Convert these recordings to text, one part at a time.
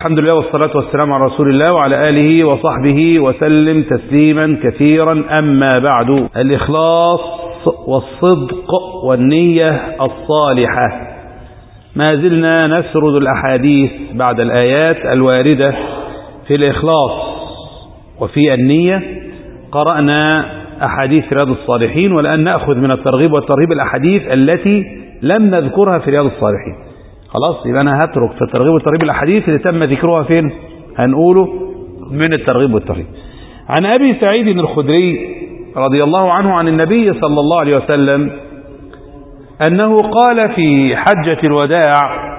الحمد لله والصلاة والسلام على رسول الله وعلى آله وصحبه وسلم تسليما كثيرا أما بعد الإخلاص والصدق والنية الصالحة ما زلنا نسرد الأحاديث بعد الآيات الواردة في الإخلاص وفي النية قرأنا أحاديث رياض الصالحين والآن نأخذ من الترغيب والترهيب الأحاديث التي لم نذكرها في رياض الصالحين خلاص يبقى أنا هترك في الترغيب والترهيب الأحاديث اللي تم ذكرها فين هنقوله من الترغيب والترهيب عن أبي سعيد الخدري رضي الله عنه عن النبي صلى الله عليه وسلم أنه قال في حجة الوداع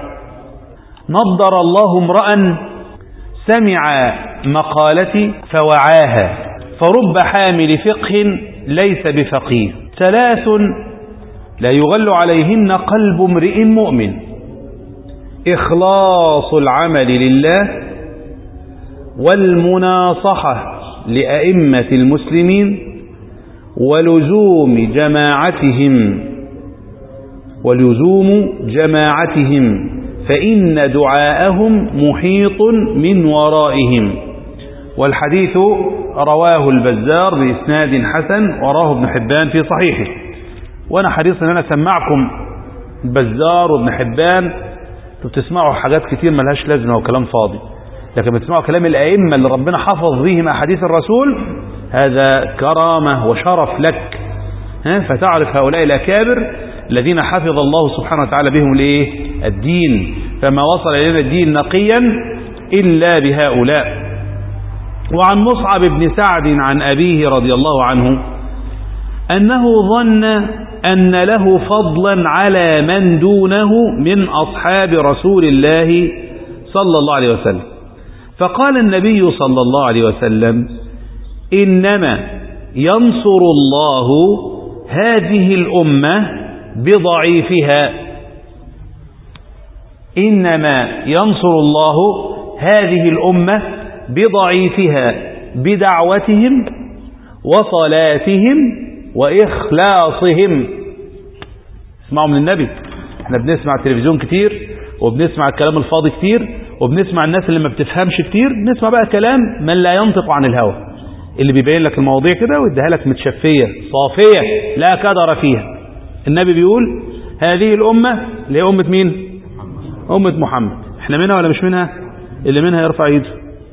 نضر الله امرأ سمع مقالتي فوعاها فرب حامل فقه ليس بفقيه ثلاث لا يغل عليهن قلب امرئ مؤمن إخلاص العمل لله والمناصحة لأئمة المسلمين ولزوم جماعتهم ولزوم جماعتهم فإن دعاءهم محيط من ورائهم والحديث رواه البزار بإسناد حسن وراه ابن حبان في صحيحه وأنا حريص أن أنا أسمعكم البزار وابن حبان بتسمعوا حاجات كتير ملهاش لازمة وكلام فاضي لكن بتسمعوا كلام الأئمة اللي ربنا حفظ بهم أحاديث الرسول هذا كرامة وشرف لك فتعرف هؤلاء الأكابر الذين حفظ الله سبحانه وتعالى بهم الايه الدين فما وصل إلينا الدين نقيا إلا بهؤلاء وعن مصعب بن سعد عن أبيه رضي الله عنه أنه ظن أن له فضلا على من دونه من أصحاب رسول الله صلى الله عليه وسلم فقال النبي صلى الله عليه وسلم إنما ينصر الله هذه الأمة بضعيفها إنما ينصر الله هذه الأمة بضعيفها بدعوتهم وصلاتهم وإخلاصهم اسمعوا من النبي احنا بنسمع التلفزيون كتير وبنسمع الكلام الفاضي كتير وبنسمع الناس اللي ما بتفهمش كتير بنسمع بقى كلام من لا ينطق عن الهوى اللي بيبين لك المواضيع كده ويديها لك متشفية صافية لا كدر فيها النبي بيقول هذه الأمة اللي هي أمة مين أمة محمد احنا منها ولا مش منها اللي منها يرفع ايده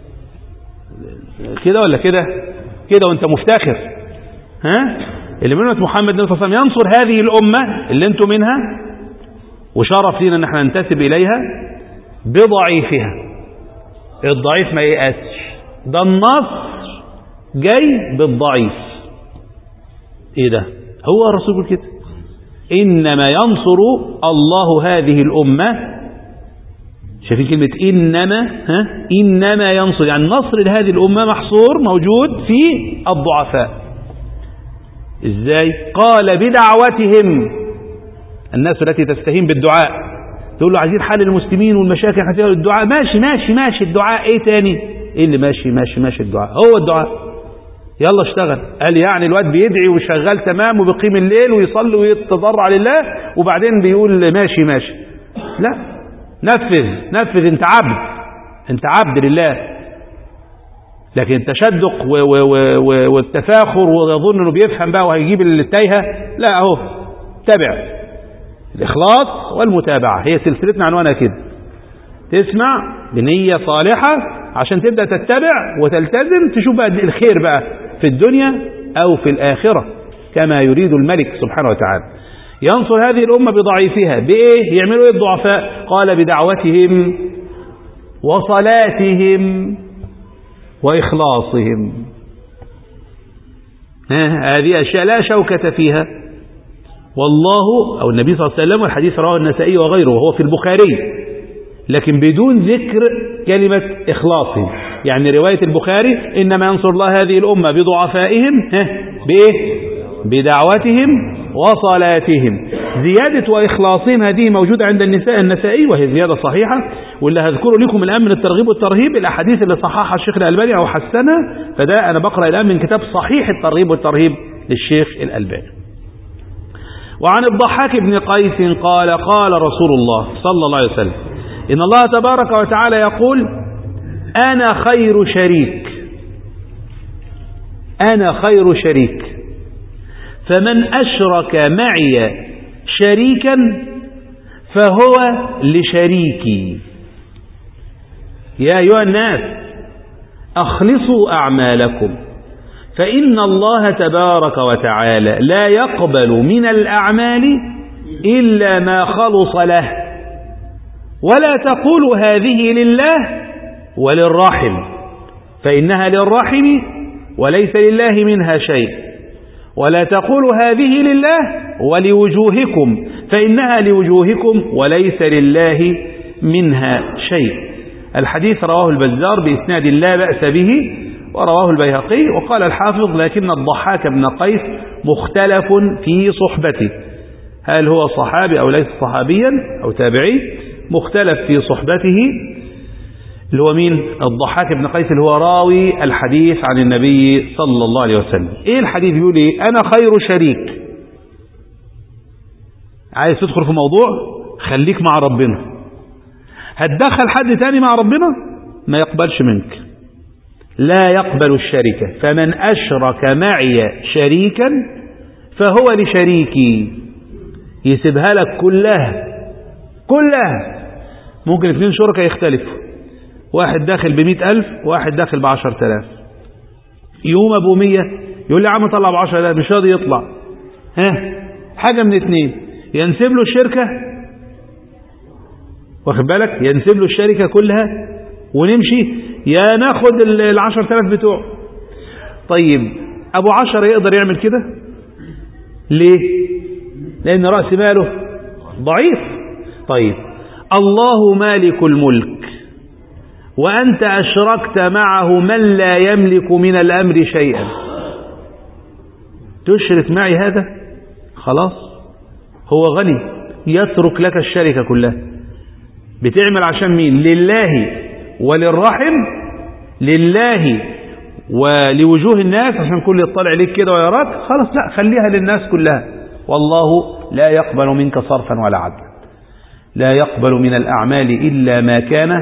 كده ولا كده كده وانت مفتخر ها اللي من أمة محمد صلى الله عليه وسلم ينصر هذه الأمة اللي انتم منها وشرف لينا ان احنا ننتسب إليها بضعيفها الضعيف ما ييأسش ده النصر جاي بالضعيف ايه ده هو الرسول كده إنما ينصر الله هذه الأمة شايفين كلمة إنما ها إنما ينصر يعني نصر لهذه الأمة محصور موجود في الضعفاء إزاي قال بدعوتهم الناس التي تستهين بالدعاء تقول له عايزين حل المسلمين والمشاكل حتى الدعاء ماشي ماشي ماشي الدعاء ايه تاني ايه اللي ماشي ماشي ماشي الدعاء هو الدعاء يلا اشتغل قال يعني الواد بيدعي وشغال تمام وبيقيم الليل ويصلي ويتضرع لله وبعدين بيقول ماشي ماشي لا نفذ نفذ انت عبد انت عبد لله لكن التشدق والتفاخر ويظن انه بيفهم بقى وهيجيب التايهه لا اهو تابع الاخلاص والمتابعه هي سلسلتنا عنوانها كده تسمع بنيه صالحه عشان تبدا تتبع وتلتزم تشوف بقى الخير بقى في الدنيا او في الاخره كما يريد الملك سبحانه وتعالى ينصر هذه الأمة بضعيفها بإيه يعملوا إيه الضعفاء قال بدعوتهم وصلاتهم وإخلاصهم هذه أشياء لا شوكة فيها والله أو النبي صلى الله عليه وسلم والحديث رواه النسائي وغيره وهو في البخاري لكن بدون ذكر كلمة إخلاصهم يعني رواية البخاري إنما ينصر الله هذه الأمة بضعفائهم بإيه بدعوتهم وصلاتهم زيادة وإخلاصهم هذه موجودة عند النساء النسائي وهي زيادة صحيحة واللي هذكره لكم الآن من الترغيب والترهيب الأحاديث اللي صححها الشيخ الألباني أو حسنها فده أنا بقرأ الآن من كتاب صحيح الترغيب والترهيب للشيخ الألباني وعن الضحاك بن قيس قال قال رسول الله صلى الله عليه وسلم إن الله تبارك وتعالى يقول أنا خير شريك أنا خير شريك فمن أشرك معي شريكا فهو لشريكي يا أيها الناس أخلصوا أعمالكم فإن الله تبارك وتعالى لا يقبل من الأعمال إلا ما خلص له ولا تقولوا هذه لله وللرحم فإنها للرحم وليس لله منها شيء ولا تقولوا هذه لله ولوجوهكم فإنها لوجوهكم وليس لله منها شيء الحديث رواه البزار بإسناد لا بأس به ورواه البيهقي وقال الحافظ لكن الضحاك بن قيس مختلف في صحبته هل هو صحابي أو ليس صحابيا أو تابعي مختلف في صحبته اللي هو مين الضحاك بن قيس اللي هو راوي الحديث عن النبي صلى الله عليه وسلم ايه الحديث بيقول ايه انا خير شريك عايز تدخل في موضوع خليك مع ربنا هتدخل حد تاني مع ربنا ما يقبلش منك لا يقبل الشركة فمن أشرك معي شريكا فهو لشريكي يسيبها لك كلها كلها ممكن اثنين شركة يختلفوا واحد داخل بمئة ألف واحد داخل بعشر تلاف يوم أبو مية يقول لي عم طلع بعشر تلاف مش راضي يطلع ها حاجة من اثنين ينسب له الشركة واخد بالك ينسب له الشركة كلها ونمشي يا ناخد العشر تلاف بتوعه طيب أبو عشر يقدر يعمل كده ليه لأن رأس ماله ضعيف طيب الله مالك الملك وأنت أشركت معه من لا يملك من الأمر شيئا تشرك معي هذا خلاص هو غني يترك لك الشركة كلها بتعمل عشان مين لله وللرحم لله ولوجوه الناس عشان كل يطلع عليك كده ويراك خلاص لا خليها للناس كلها والله لا يقبل منك صرفا ولا عدلا لا يقبل من الأعمال إلا ما كان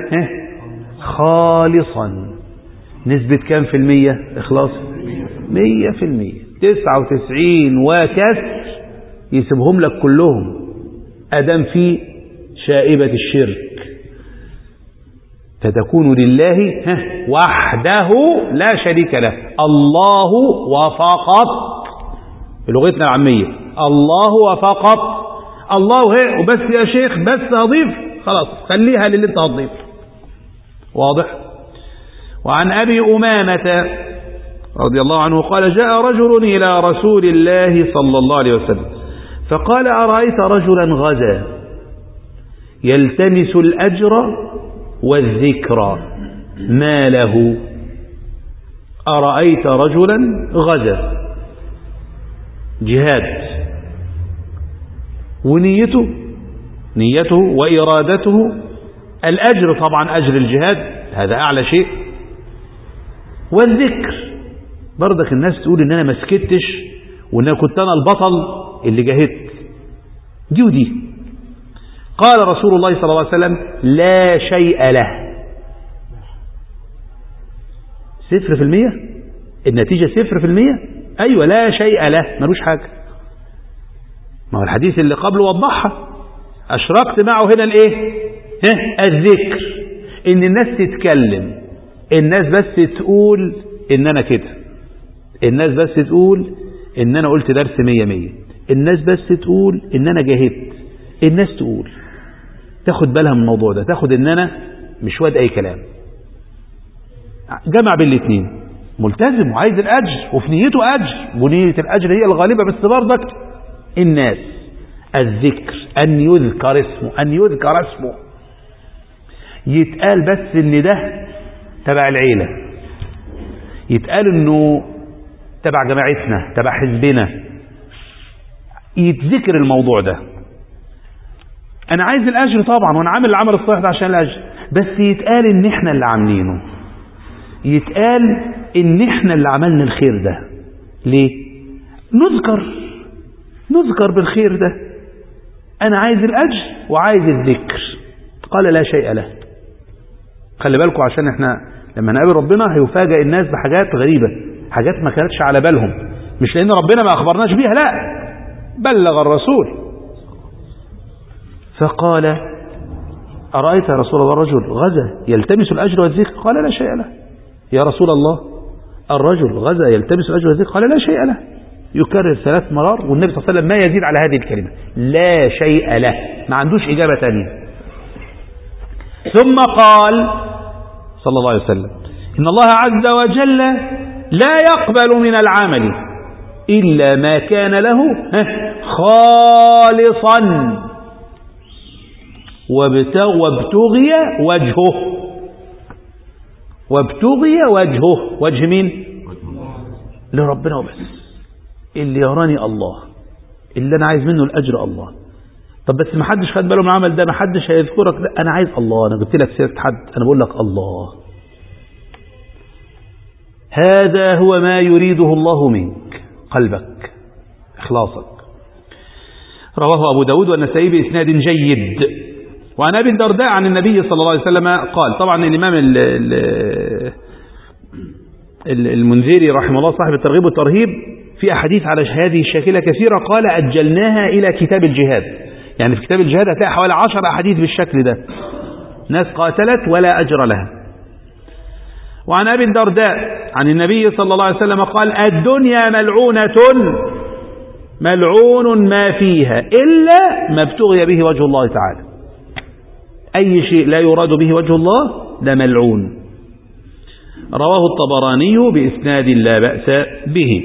خالصا نسبة كام في المية إخلاص مية في المية تسعة وتسعين وكسر يسيبهم لك كلهم أدم في شائبة الشرك فتكون لله وحده لا شريك له الله وفقط بلغتنا العامية الله وفقط الله هي وبس يا شيخ بس هضيف خلاص خليها للي انت هتضيف واضح وعن أبي أمامة رضي الله عنه قال جاء رجل إلى رسول الله صلى الله عليه وسلم فقال أرأيت رجلا غزا يلتمس الأجر والذكر ما له أرأيت رجلا غزا جهاد ونيته نيته وإرادته الأجر طبعا أجر الجهاد هذا أعلى شيء والذكر برضك الناس تقول إن أنا ما سكتش وإن أنا كنت أنا البطل اللي جاهدت دي ودي قال رسول الله صلى الله عليه وسلم لا شيء له صفر في المية النتيجة صفر في المية أيوة لا شيء له ملوش حاجة ما هو الحديث اللي قبله وضحها أشركت معه هنا الإيه ها الذكر إن الناس تتكلم الناس بس تقول إن أنا كده الناس بس تقول إن أنا قلت درس مية مية الناس بس تقول إن أنا جاهدت الناس تقول تاخد بالها من الموضوع ده تاخد إن أنا مش واد أي كلام جمع بين الاثنين ملتزم وعايز الأجر وفي نيته أجر ونية الأجر هي الغالبة بس برضك الناس الذكر أن يذكر اسمه أن يذكر اسمه يتقال بس ان ده تبع العيلة يتقال انه تبع جماعتنا تبع حزبنا يتذكر الموضوع ده انا عايز الاجر طبعا وانا عامل العمل الصالح ده عشان الاجر بس يتقال ان احنا اللي عاملينه يتقال ان احنا اللي عملنا الخير ده ليه نذكر نذكر بالخير ده انا عايز الاجر وعايز الذكر قال لا شيء له خلي بالكم عشان احنا لما نقابل ربنا هيفاجئ الناس بحاجات غريبة حاجات ما كانتش على بالهم مش لأن ربنا ما أخبرناش بيها لا بلغ الرسول فقال أرأيت يا رسول الله الرجل غزا يلتمس الأجر والذكر قال لا شيء له يا رسول الله الرجل غزا يلتمس الأجر والذكر قال لا شيء له يكرر ثلاث مرات والنبي صلى الله عليه وسلم ما يزيد على هذه الكلمة لا شيء له ما عندوش إجابة ثانية ثم قال صلى الله عليه وسلم إن الله عز وجل لا يقبل من العمل إلا ما كان له خالصا وابتغي وجهه وابتغي وجهه وجه مين لربنا وبس اللي يراني الله اللي أنا عايز منه الأجر الله طب بس ما حدش خد باله من العمل ده ما حدش هيذكرك لا أنا عايز الله أنا جبت لك سيرة حد أنا بقول لك الله هذا هو ما يريده الله منك قلبك إخلاصك رواه أبو داود والنسائي بإسناد جيد وعن أبي الدرداء عن النبي صلى الله عليه وسلم قال طبعا الإمام المنذري رحمه الله صاحب الترغيب والترهيب في أحاديث على هذه الشاكلة كثيرة قال أجلناها إلى كتاب الجهاد يعني في كتاب الجهاد هتلاقي حوالي عشر أحاديث بالشكل ده ناس قاتلت ولا أجر لها وعن أبي الدرداء عن النبي صلى الله عليه وسلم قال الدنيا ملعونة ملعون ما فيها إلا ما ابتغي به وجه الله تعالى أي شيء لا يراد به وجه الله ده ملعون رواه الطبراني بإسناد لا بأس به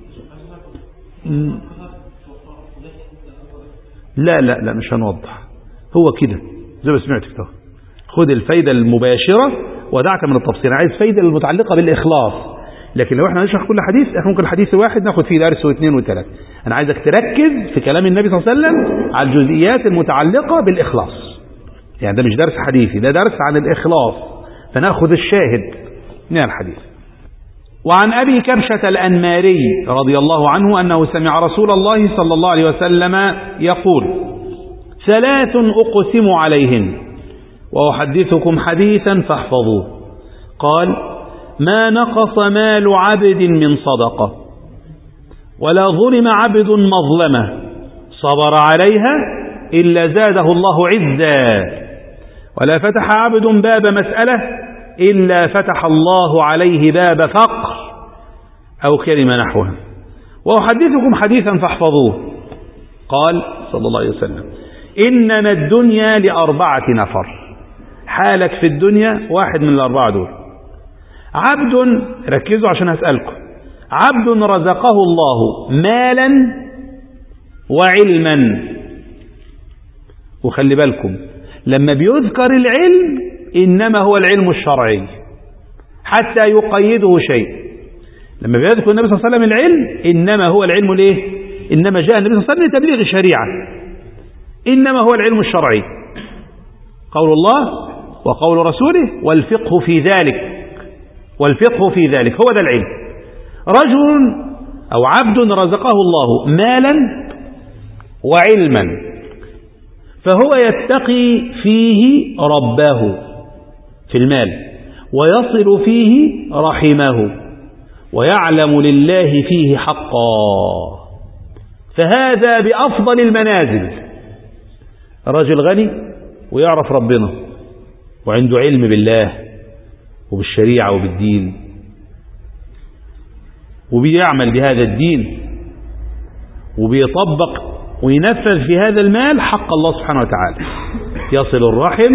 لا لا لا مش هنوضح هو كده زي ما سمعت كده خد الفايدة المباشرة ودعك من التفصيل عايز فايدة المتعلقة بالإخلاص لكن لو احنا نشرح كل حديث احنا ممكن حديث واحد ناخد فيه درس واثنين وثلاثة انا عايزك تركز في كلام النبي صلى الله عليه وسلم على الجزئيات المتعلقة بالإخلاص يعني ده مش درس حديثي ده درس عن الإخلاص فناخذ الشاهد من الحديث وعن أبي كبشة الأنماري رضي الله عنه أنه سمع رسول الله صلى الله عليه وسلم يقول ثلاث أقسم عليهن وأحدثكم حديثا فاحفظوه قال ما نقص مال عبد من صدقة ولا ظلم عبد مظلمة صبر عليها إلا زاده الله عزا ولا فتح عبد باب مسألة إلا فتح الله عليه باب فقر أو كلمة نحوها وأحدثكم حديثا فاحفظوه قال صلى الله عليه وسلم إنما الدنيا لأربعة نفر حالك في الدنيا واحد من الأربعة دول عبد ركزوا عشان هسألكم عبد رزقه الله مالا وعلما وخلي بالكم لما بيذكر العلم إنما هو العلم الشرعي حتى يقيده شيء لما بيذكر النبي صلى الله عليه وسلم العلم إنما هو العلم الايه إنما جاء النبي صلى الله عليه وسلم لتبليغ الشريعة إنما هو العلم الشرعي قول الله وقول رسوله والفقه في ذلك والفقه في ذلك هو ده العلم رجل أو عبد رزقه الله مالا وعلما فهو يتقي فيه ربه في المال ويصل فيه رحمه ويعلم لله فيه حقا فهذا بأفضل المنازل رجل غني ويعرف ربنا وعنده علم بالله وبالشريعة وبالدين وبيعمل بهذا الدين وبيطبق وينفذ في هذا المال حق الله سبحانه وتعالى يصل الرحم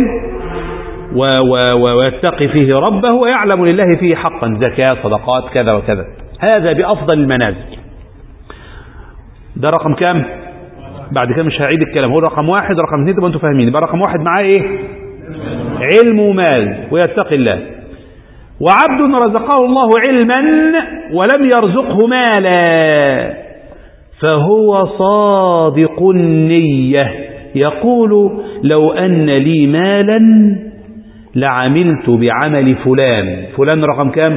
ويتقي فيه ربه ويعلم لله فيه حقا زكاة صدقات كذا وكذا هذا بأفضل المنازل ده رقم كام بعد كده مش هعيد الكلام هو رقم واحد رقم اثنين تبقى انتوا فاهمين يبقى رقم واحد معاه ايه علم ومال ويتقي الله وعبد رزقه الله علما ولم يرزقه مالا فهو صادق النية يقول لو أن لي مالا لعملت بعمل فلان فلان رقم كام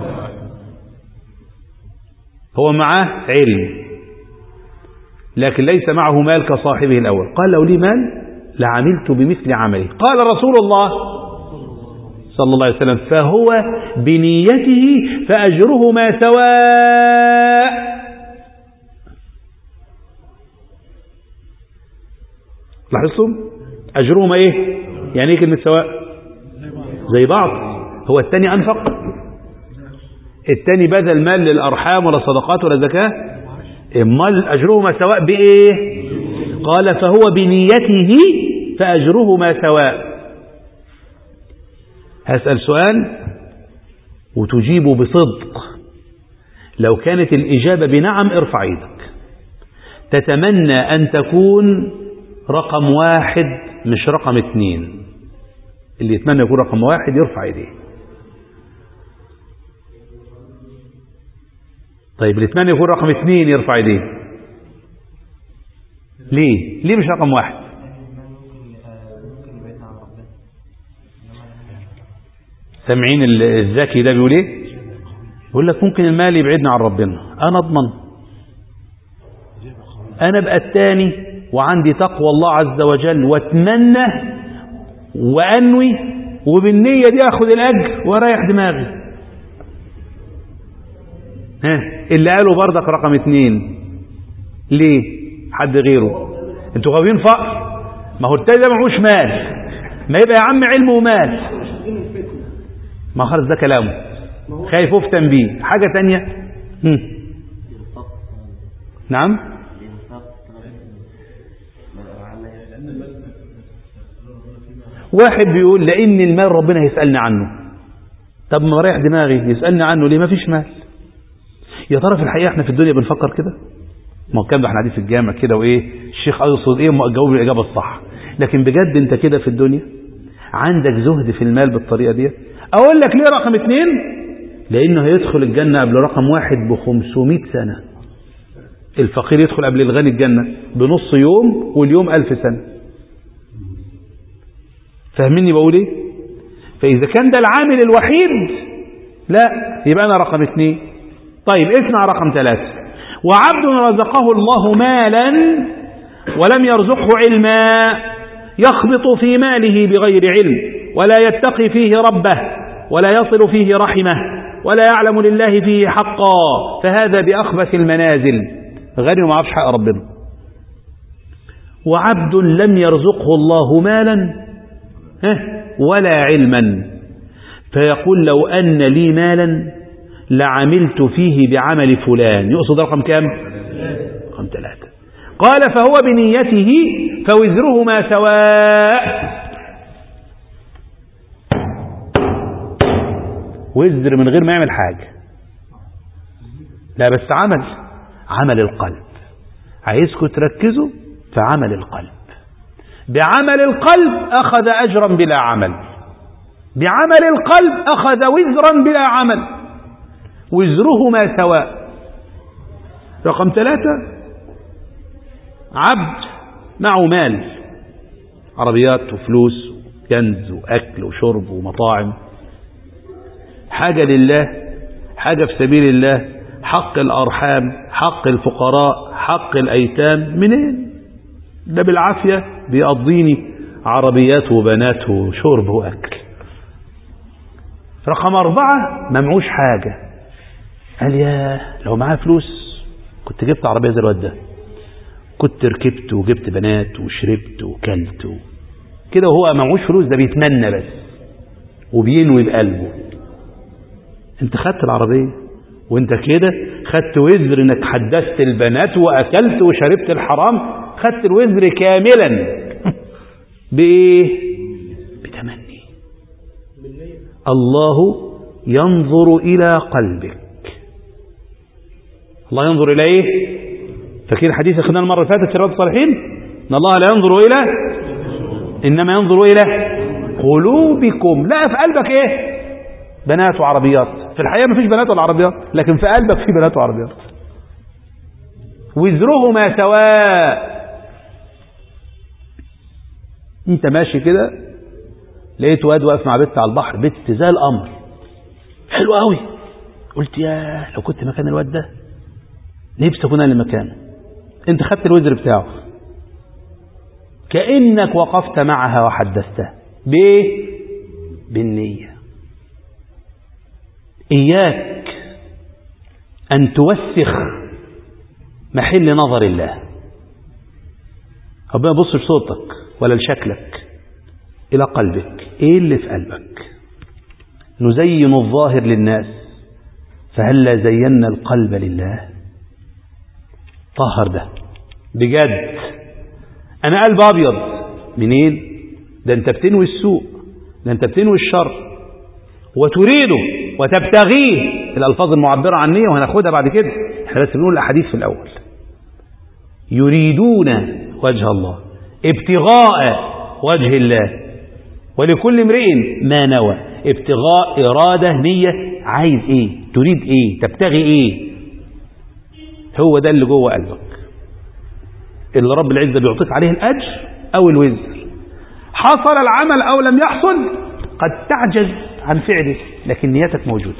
هو معاه علم لكن ليس معه مال كصاحبه الأول قال لو لي مال لعملت بمثل عمله قال رسول الله صلى الله عليه وسلم فهو بنيته فأجرهما سواء لاحظتم أجرهما إيه يعني إيه كلمة سواء زي بعض هو الثاني أنفق الثاني بذل مال للأرحام ولا صدقات ولا زكاة امال أجرهما سواء بإيه قال فهو بنيته فأجرهما سواء هسأل سؤال وتجيب بصدق لو كانت الإجابة بنعم ارفع ايدك تتمنى أن تكون رقم واحد مش رقم اتنين اللي يتمنى يكون رقم واحد يرفع ايديه طيب اللي يتمنى يكون رقم اثنين يرفع ايديه ليه ليه مش رقم واحد سامعين الذكي ده بيقول ايه يقول لك ممكن المال يبعدنا عن ربنا انا اضمن انا ابقى الثاني وعندي تقوى الله عز وجل واتمنى وانوي وبالنية دي اخذ الاجر واريح دماغي ها اللي قالوا بردك رقم اتنين ليه حد غيره انتوا غاويين فقر ما هو التاني ده معهوش مال ما يبقى يا عم علم ومال ما خلص ده كلامه خايف افتن بيه حاجة تانية هم. نعم واحد بيقول لان المال ربنا هيسألني عنه طب ما رايح دماغي يسألني عنه ليه ما فيش مال يا ترى في الحقيقة احنا في الدنيا بنفكر كده ما هو كان ده احنا قاعدين في الجامع كده وايه الشيخ يقصد ايه ما جاوب الاجابه الصح لكن بجد انت كده في الدنيا عندك زهد في المال بالطريقه دي اقول لك ليه رقم اتنين لانه هيدخل الجنه قبل رقم واحد ب 500 سنه الفقير يدخل قبل الغني الجنه بنص يوم واليوم ألف سنه فاهميني بقول ايه فاذا كان ده العامل الوحيد لا يبقى انا رقم اتنين طيب اسمع رقم ثلاثة وعبد رزقه الله مالا ولم يرزقه علما يخبط في ماله بغير علم ولا يتقي فيه ربه ولا يصل فيه رحمه ولا يعلم لله فيه حقا فهذا بأخبث المنازل غني وما عرفش حق ربنا وعبد لم يرزقه الله مالا ولا علما فيقول لو أن لي مالا لعملت فيه بعمل فلان يقصد رقم كام رقم ثلاثة قال فهو بنيته فوزرهما سواء وزر من غير ما يعمل حاجة لا بس عمل عمل القلب عايزكم تركزوا في عمل القلب بعمل القلب أخذ أجرا بلا عمل بعمل القلب أخذ وزرا بلا عمل وزرهما سواء رقم ثلاثة عبد معه مال عربيات وفلوس كنز وأكل وشرب ومطاعم حاجة لله حاجة في سبيل الله حق الأرحام حق الفقراء حق الأيتام منين ده بالعافية بيقضيني عربيات وبنات وشرب وأكل رقم أربعة ما معوش حاجة قال يا لو معاه فلوس كنت جبت عربية زي الواد ده كنت ركبت وجبت بنات وشربت وكلت و... كده وهو معهوش فلوس ده بيتمنى بس وبينوي بقلبه انت خدت العربية وانت كده خدت وزر انك حدثت البنات واكلت وشربت الحرام خدت الوزر كاملا بايه بتمني الله ينظر الى قلبك الله ينظر الى ايه فاكرين الحديث اللي خدناه المره اللي فاتت في رياض الصالحين ان الله لا ينظر الى انما ينظر الى قلوبكم لا في قلبك ايه بنات وعربيات في الحقيقه ما فيش بنات ولا عربيات لكن في قلبك في بنات وعربيات وزرهما سواء انت ماشي كده لقيت واد واقف مع بنت على البحر بنت زي القمر حلو قوي قلت يا لو كنت مكان الواد ده نفسي اكون انا مكانه انت خدت الوزر بتاعه كانك وقفت معها وحدثتها بايه بالنيه إياك أن توسخ محل نظر الله ربنا يبص لصوتك ولا لشكلك إلى قلبك إيه اللي في قلبك نزين الظاهر للناس فهلا زينا القلب لله طهر ده بجد أنا قلب أبيض منين ده أنت بتنوي السوء ده أنت بتنوي الشر وتريده وتبتغيه الألفاظ المعبرة عن نية وهناخدها بعد كده احنا بس بنقول الأحاديث في الأول يريدون وجه الله ابتغاء وجه الله ولكل امرئ ما نوى ابتغاء إرادة نية عايز ايه تريد ايه تبتغي ايه هو ده اللي جوه قلبك اللي رب العزة بيعطيك عليه الأجر أو الوزر حصل العمل أو لم يحصل قد تعجز عن فعله لكن نيتك موجودة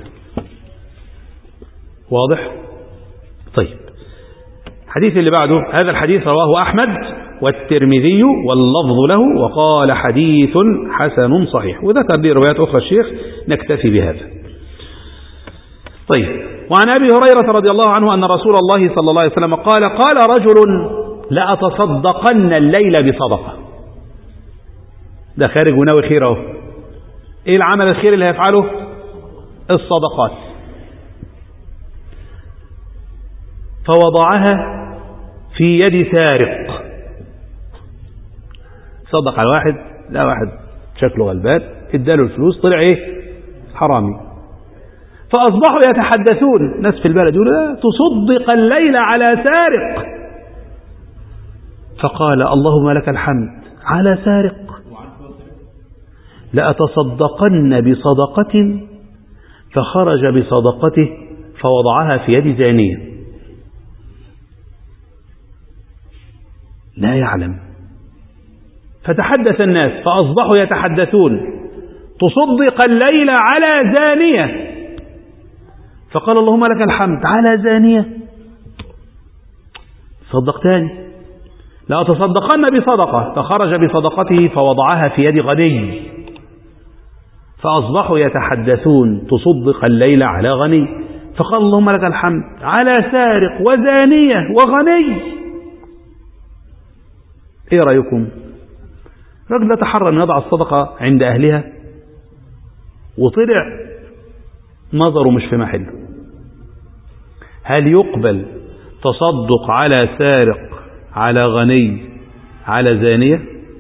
واضح طيب الحديث اللي بعده هذا الحديث رواه أحمد والترمذي واللفظ له وقال حديث حسن صحيح وذكر لي روايات أخرى الشيخ نكتفي بهذا طيب وعن أبي هريرة رضي الله عنه أن رسول الله صلى الله عليه وسلم قال قال رجل لأتصدقن الليل بصدقة ده خارج وناوي خير اهو ايه العمل الخير اللي هيفعله الصدقات فوضعها في يد سارق صدق على واحد لا واحد شكله غلبان اداله الفلوس طلع ايه حرامي فأصبحوا يتحدثون ناس في البلد يقولوا لا تصدق الليل على سارق فقال اللهم لك الحمد على سارق لأتصدقن بصدقة فخرج بصدقته فوضعها في يد زانية لا يعلم فتحدث الناس فأصبحوا يتحدثون تصدق الليل على زانية فقال اللهم لك الحمد على زانية صدق تاني لا تصدقن بصدقة فخرج بصدقته فوضعها في يد غني فأصبحوا يتحدثون تصدق الليل على غني فقال اللهم لك الحمد على سارق وزانية وغني ايه رأيكم رجل تحرى أن يضع الصدقة عند أهلها وطلع نظره مش في محله هل يقبل تصدق على سارق على غني على زانية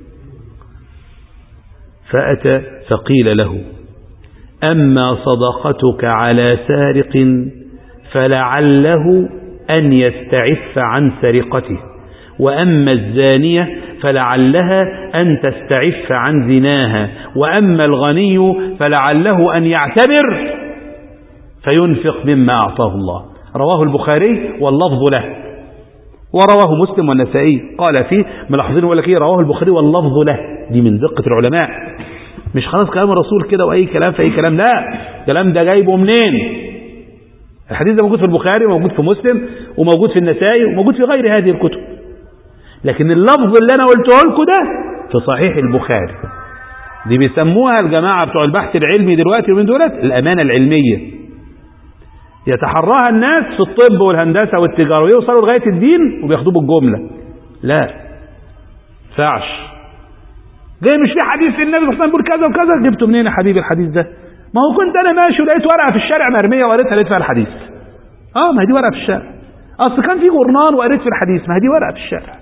فأتى فقيل له أما صدقتك على سارق فلعله أن يستعف عن سرقته وأما الزانية فلعلها أن تستعف عن زناها وأما الغني فلعله أن يعتبر فينفق مما أعطاه الله رواه البخاري واللفظ له ورواه مسلم والنسائي قال فيه ملاحظين يقول لك ايه رواه البخاري واللفظ له دي من دقة العلماء مش خلاص كلام الرسول كده واي كلام في اي كلام لا الكلام ده جايبه منين الحديث ده موجود في البخاري وموجود في مسلم وموجود في النسائي وموجود في غير هذه الكتب لكن اللفظ اللي انا قلته لكم ده في صحيح البخاري دي بيسموها الجماعة بتوع البحث العلمي دلوقتي ومن دولت الأمانة العلمية يتحراها الناس في الطب والهندسة والتجارة ويوصلوا لغاية الدين وبياخدوه بالجملة لا فعش جاي مش في حديث النبي صلى الله عليه وسلم بيقول كذا وكذا جبته منين يا حبيبي الحديث ده ما هو كنت انا ماشي ولقيت ورقه في الشارع مرميه وقريتها لقيت فيها الحديث اه ما هي دي ورقه في الشارع اصل كان في جورنال وقريت في الحديث ما هي دي ورقه في الشارع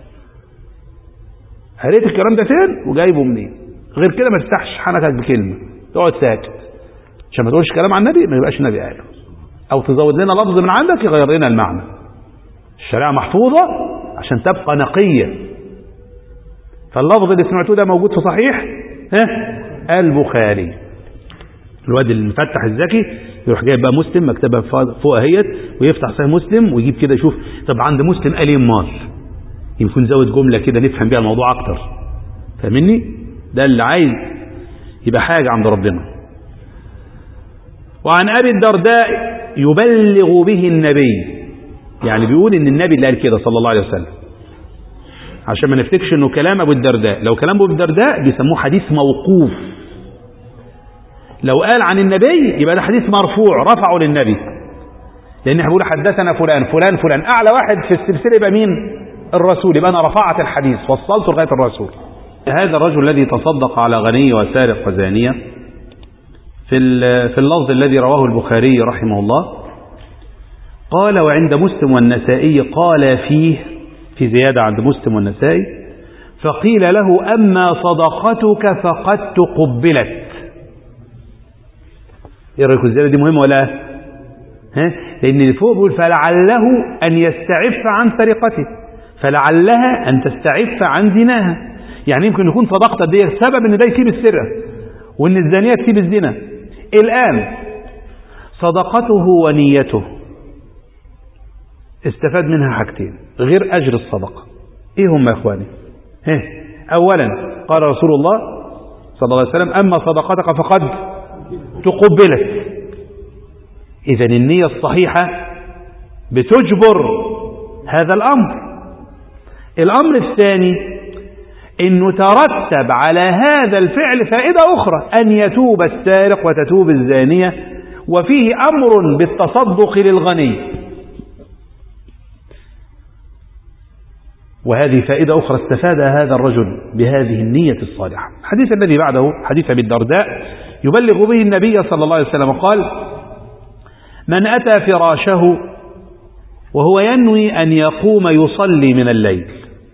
قريت الكلام ده فين وجايبه منين غير كده ما تفتحش حنكك بكلمه تقعد ساكت عشان ما تقولش كلام عن النبي ما يبقاش النبي قاله او تزود لنا لفظ من عندك يغير لنا المعنى الشريعه محفوظه عشان تبقى نقيه فاللفظ اللي سمعتوه ده موجود في صحيح ها البخاري الواد المفتح الذكي يروح جايب بقى مسلم مكتبها فوق اهيت ويفتح صحيح مسلم ويجيب كده يشوف طب عند مسلم قال ايه امال يمكن زود جمله كده نفهم بيها الموضوع اكتر فاهمني ده اللي عايز يبقى حاجه عند ربنا وعن ابي الدرداء يبلغ به النبي يعني بيقول ان النبي اللي قال كده صلى الله عليه وسلم عشان ما نفتكش انه كلام ابو الدرداء لو كلام ابو الدرداء بيسموه حديث موقوف لو قال عن النبي يبقى ده حديث مرفوع رفعه للنبي لان احنا بنقول حدثنا فلان فلان فلان اعلى واحد في السلسله يبقى مين الرسول يبقى انا رفعت الحديث وصلته لغايه الرسول هذا الرجل الذي تصدق على غني وسارق وزانيه في في اللفظ الذي رواه البخاري رحمه الله قال وعند مسلم والنسائي قال فيه في زيادة عند مسلم والنسائي فقيل له أما صدقتك فقد تقبلت ايه رأيكم الزيادة دي مهمة ولا ها لأن اللي فوق بيقول فلعله أن يستعف عن سرقته فلعلها أن تستعف عن زناها يعني يمكن يكون صدقتك دي سبب أن ده يسيب السرقة وأن الزانية تسيب الزنا الآن صدقته ونيته استفاد منها حاجتين غير أجر الصدقة إيه هم يا إخواني ها أولا قال رسول الله صلى الله عليه وسلم أما صدقتك فقد تقبلت إذا النية الصحيحة بتجبر هذا الأمر الأمر الثاني أنه ترتب على هذا الفعل فائدة أخرى أن يتوب السارق وتتوب الزانية وفيه أمر بالتصدق للغني وهذه فائدة أخرى استفادها هذا الرجل بهذه النية الصالحة الحديث الذي بعده حديث أبي الدرداء يبلغ به النبي صلى الله عليه وسلم قال من أتى فراشه وهو ينوي أن يقوم يصلي من الليل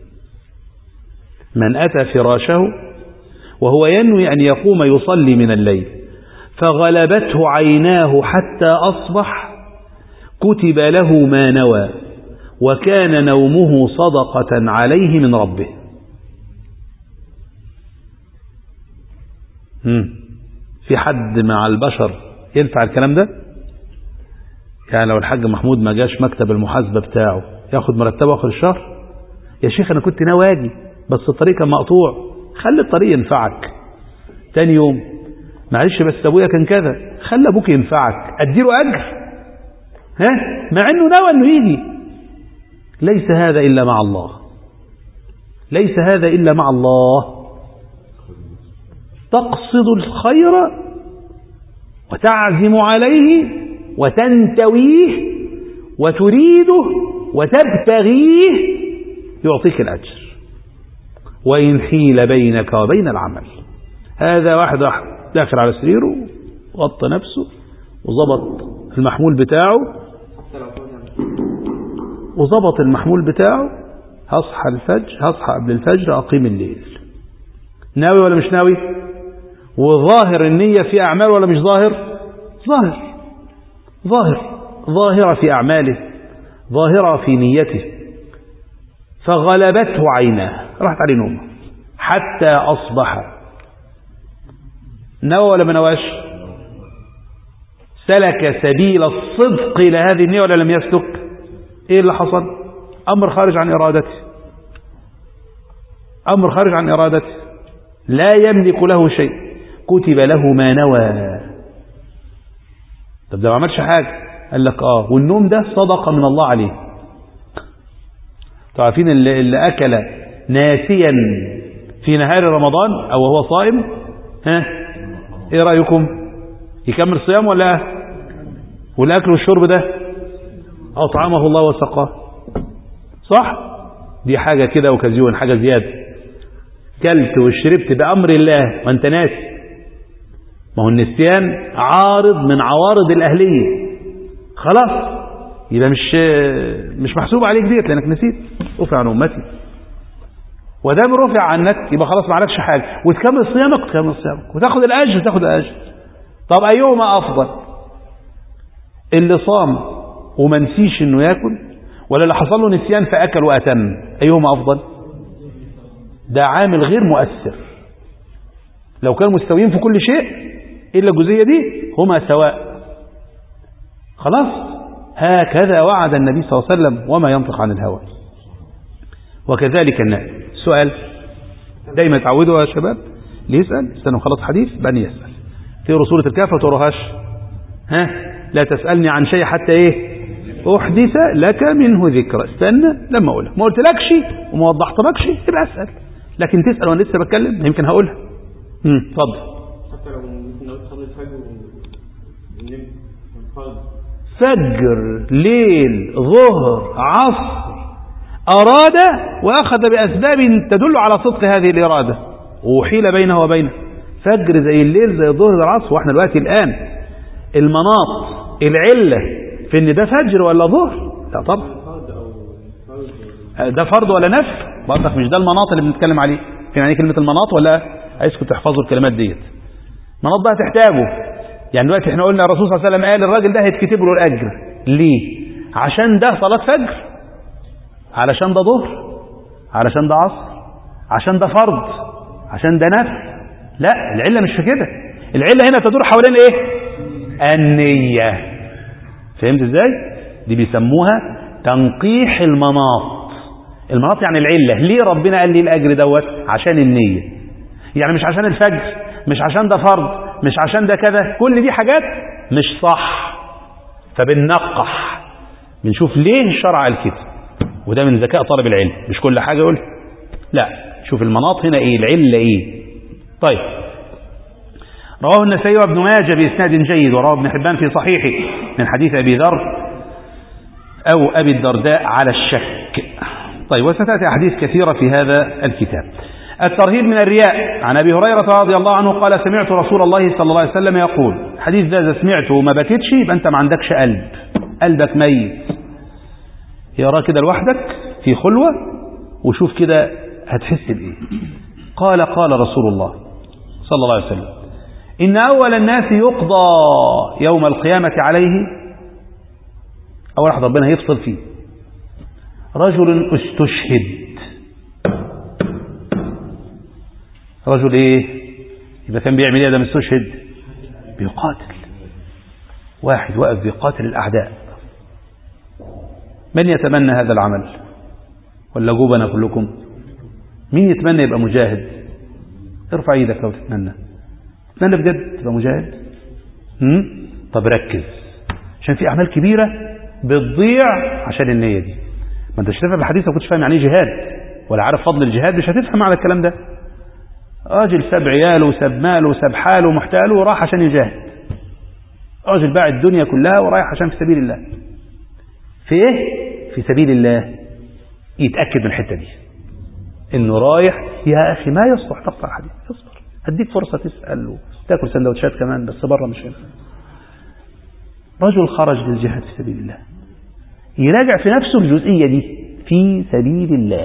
من أتى فراشه وهو ينوي أن يقوم يصلي من الليل فغلبته عيناه حتى أصبح كتب له ما نوى وكان نومه صدقة عليه من ربه في حد مع البشر ينفع الكلام ده يعني لو الحاج محمود ما جاش مكتب المحاسبة بتاعه ياخد مرتبه آخر الشهر يا شيخ أنا كنت ناوي أجي بس الطريق كان مقطوع خلي الطريق ينفعك تاني يوم معلش بس أبويا كان كذا خلي أبوك ينفعك أديله أجر ها مع أنه ناوي أنه يجي ليس هذا إلا مع الله ليس هذا إلا مع الله تقصد الخير وتعزم عليه وتنتويه وتريده وتبتغيه يعطيك الأجر وإن حيل بينك وبين العمل هذا واحد واحد داخل على سريره غطى نفسه وظبط المحمول بتاعه وظبط المحمول بتاعه هصحى الفجر هصحى قبل الفجر أقيم الليل ناوي ولا مش ناوي وظاهر النية في أعمال ولا مش ظاهر ظاهر ظاهر ظاهرة في أعماله ظاهرة في نيته فغلبته عيناه راحت عليه نومه حتى أصبح نوى ولا ما نواش سلك سبيل الصدق إلى هذه النية ولا لم يسلك ايه اللي حصل امر خارج عن ارادته امر خارج عن ارادته لا يملك له شيء كتب له ما نوى طب ده ما عملش حاجة قال لك اه والنوم ده صدقة من الله عليه تعرفين اللي, اللي اكل ناسيا في نهار رمضان او وهو صائم ها ايه رأيكم يكمل صيام ولا والاكل والشرب ده أطعمه الله وسقاه صح دي حاجة كده وكزيون حاجة زيادة كلت وشربت بأمر الله وانت ناسي ما هو النسيان عارض من عوارض الأهلية خلاص يبقى مش مش محسوب عليك ديت لأنك نسيت رفع عن أمتي ودام رفع عنك يبقى خلاص ما عليكش حاجة وتكمل صيامك تكمل صيامك وتاخد الأجر تاخد الأجر طب أيهما أفضل اللي صام وما نسيش انه ياكل ولا اللي حصل له نسيان فاكل واتم ايهما افضل ده عامل غير مؤثر لو كانوا مستويين في كل شيء الا الجزئيه دي هما سواء خلاص هكذا وعد النبي صلى الله عليه وسلم وما ينطق عن الهوى وكذلك النائم سؤال دايما تعودوا يا شباب اللي يسأل استنوا خلاص حديث بني يسأل تقروا سورة الكهف ما تقروهاش ها لا تسألني عن شيء حتى ايه أحدث لك منه ذكرى استنى لما أقولها ما قلتلكش وما وضحتلكش يبقى أسأل لكن تسأل وأنا لسه بتكلم يمكن هقولها اتفضل حتى لو نويت تصلي الفجر فجر ليل ظهر عصر أراد وأخذ بأسباب تدل على صدق هذه الإرادة وحيل بينه وبينه فجر زي الليل زي الظهر زي العصر واحنا دلوقتي الآن المناط العلة في ان ده فجر ولا ظهر لا طبعا ده فرض ولا نفي برضك مش ده المناط اللي بنتكلم عليه في يعني كلمة المناط ولا عايزكم تحفظوا الكلمات ديت مناط بقى تحتاجه يعني دلوقتي احنا قلنا الرسول صلى الله عليه وسلم قال الراجل ده هيتكتب له الأجر ليه عشان ده صلاة فجر علشان ده ظهر علشان ده عصر عشان ده فرض عشان ده نفي لا العلة مش في كده العلة هنا تدور حوالين ايه النية فهمت ازاي دي بيسموها تنقيح المناط المناط يعني العلة ليه ربنا قال لي الأجر دوت عشان النية يعني مش عشان الفجر مش عشان ده فرض مش عشان ده كذا كل دي حاجات مش صح فبننقح بنشوف ليه الشرع قال كده وده من ذكاء طالب العلم مش كل حاجة يقول لا شوف المناط هنا ايه العلة ايه طيب رواه النسائي وابن ماجه بإسناد جيد ورواه ابن حبان في صحيحه من حديث أبي ذر أو أبي الدرداء على الشك طيب وستأتي أحاديث كثيرة في هذا الكتاب الترهيب من الرياء عن أبي هريرة رضي الله عنه قال سمعت رسول الله صلى الله عليه وسلم يقول حديث ده إذا سمعته وما بكتش يبقى أنت ما عندكش قلب قلبك ميت يرى كده لوحدك في خلوة وشوف كده هتحس بإيه قال قال رسول الله صلى الله عليه وسلم إن أول الناس يقضى يوم القيامة عليه أول واحد ربنا يفصل فيه رجل استشهد رجل ايه يبقى كان بيعمل ايه ده مستشهد بيقاتل واحد واقف بيقاتل الأعداء من يتمنى هذا العمل ولا جوبنا كلكم مين يتمنى يبقى مجاهد ارفع ايدك لو تتمنى تتمنى بجد تبقى مجاهد هم؟ طب ركز عشان في أعمال كبيرة بتضيع عشان النية دي ما انتش تفهم الحديث لو كنتش فاهم يعني ايه جهاد ولا عارف فضل الجهاد مش هتفهم على الكلام ده راجل ساب عياله وساب ماله وساب حاله ومحتاله وراح عشان يجاهد راجل باع الدنيا كلها ورايح عشان في سبيل الله في ايه في سبيل الله يتأكد من الحتة دي انه رايح يا اخي ما يصلح تقطع حديث اصبر هديك فرصة تسأل وتاكل سندوتشات كمان بس بره مش هنا رجل خرج للجهاد في سبيل الله يراجع في نفسه الجزئية دي في سبيل الله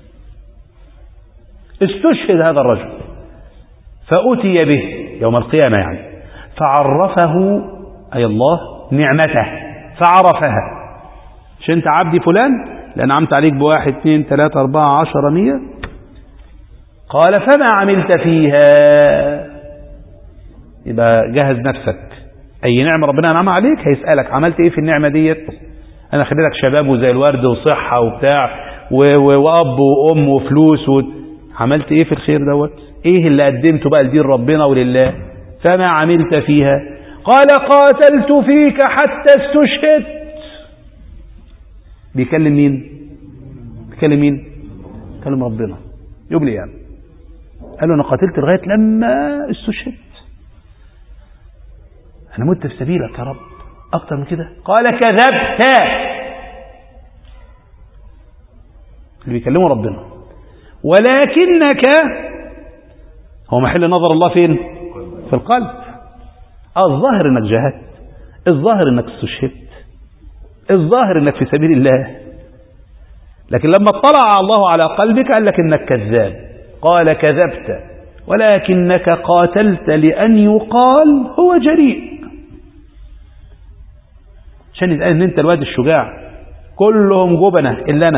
استشهد هذا الرجل فأتي به يوم القيامة يعني فعرفه أي الله نعمته فعرفها مش انت عبدي فلان لأنعمت عليك بواحد اثنين ثلاثة أربعة عشرة مية قال فما عملت فيها يبقى جهز نفسك أي نعمة ربنا أنعم عليك هيسألك عملت إيه في النعمة ديت أنا خليتك شباب وزي الورد وصحة وبتاع وأب وأم وفلوس و... عملت إيه في الخير دوت إيه اللي قدمته بقى لدين ربنا ولله فما عملت فيها قال قاتلت فيك حتى استشهدت بيكلم مين بيكلم مين بيكلم ربنا يوم القيامة قال له أنا قاتلت لغاية لما استشهدت أنا مت في سبيلك يا رب أكتر من كده قال كذبت اللي بيكلمه ربنا ولكنك هو محل نظر الله فين في القلب الظاهر انك جاهدت الظاهر انك استشهدت الظاهر انك في سبيل الله لكن لما اطلع الله على قلبك قال لك انك كذاب قال كذبت ولكنك قاتلت لأن يقال هو جريء عشان يتقال ان انت الواد الشجاع كلهم جبنة الا انا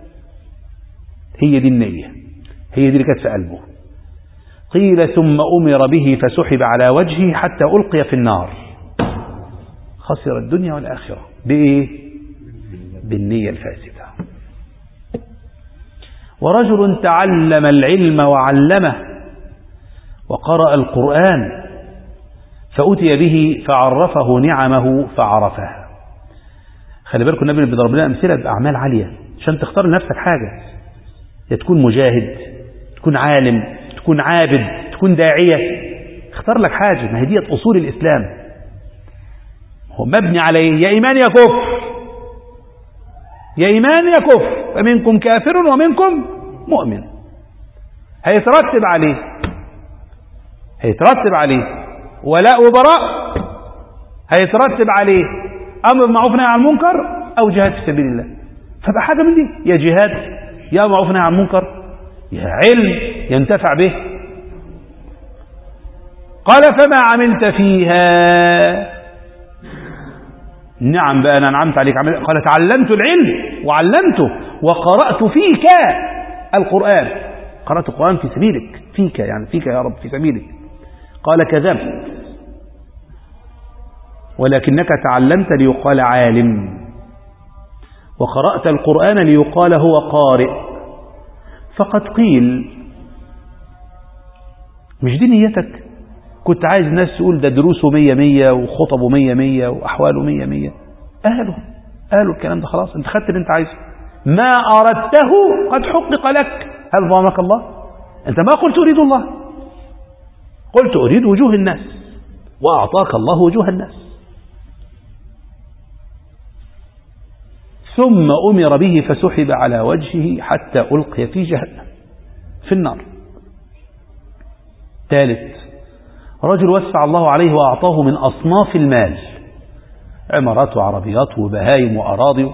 هي دي النية هي دي اللي كانت في قلبه قيل ثم أمر به فسحب على وجهه حتى ألقي في النار خسر الدنيا والآخرة بإيه بالنية الفاسدة ورجل تعلم العلم وعلمه وقرأ القرآن فأتي به فعرفه نعمه فعرفها خلي بالكم النبي بيضرب لنا أمثلة بأعمال عالية عشان تختار لنفسك حاجة يا تكون مجاهد تكون عالم تكون عابد تكون داعية اختار لك حاجة ما هي ديت أصول الإسلام هو مبني عليه يا إيمان يا كفر يا إيمان يا كفر فمنكم كافر ومنكم مؤمن هيترتب عليه هيترتب عليه ولاء وبراء هيترتب عليه أمر معروف نهي عن المنكر أو جهاد في سبيل الله فبقى حاجة من دي يا جهاد يا معروف نهي عن المنكر يا علم ينتفع به قال فما عملت فيها نعم بقى أنا نعمت عليك قال تعلمت العلم وعلمته وقرأت فيك القرآن قرأت القرآن في سبيلك فيك يعني فيك يا رب في سبيلك قال كذبت ولكنك تعلمت ليقال عالم وقرأت القرآن ليقال هو قارئ فقد قيل مش دي نيتك كنت عايز الناس تقول ده دروسه مية مية وخطبه مية مية وأحواله مية مية قالوا قالوا الكلام ده خلاص انت خدت اللي انت عايزه ما أردته قد حقق لك هل ظلمك الله انت ما قلت أريد الله قلت أريد وجوه الناس وأعطاك الله وجوه الناس ثم أمر به فسحب على وجهه حتى ألقي في جهنم في النار ثالث رجل وسع الله عليه وأعطاه من أصناف المال عمارات وعربيات وبهايم وأراضي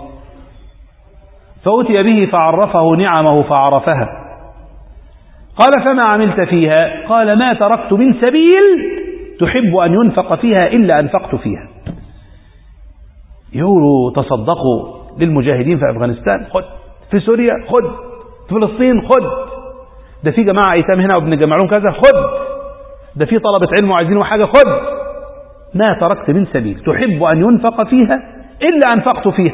فأتي به فعرفه نعمه فعرفها قال فما عملت فيها قال ما تركت من سبيل تحب أن ينفق فيها إلا أنفقت فيها يقولوا تصدقوا للمجاهدين في أفغانستان خد في سوريا خد في فلسطين خد ده في جماعة أيتام هنا وبنجمع لهم كذا خد ده في طلبة علم وعايزين حاجة خد ما تركت من سبيل تحب أن ينفق فيها إلا أنفقت فيها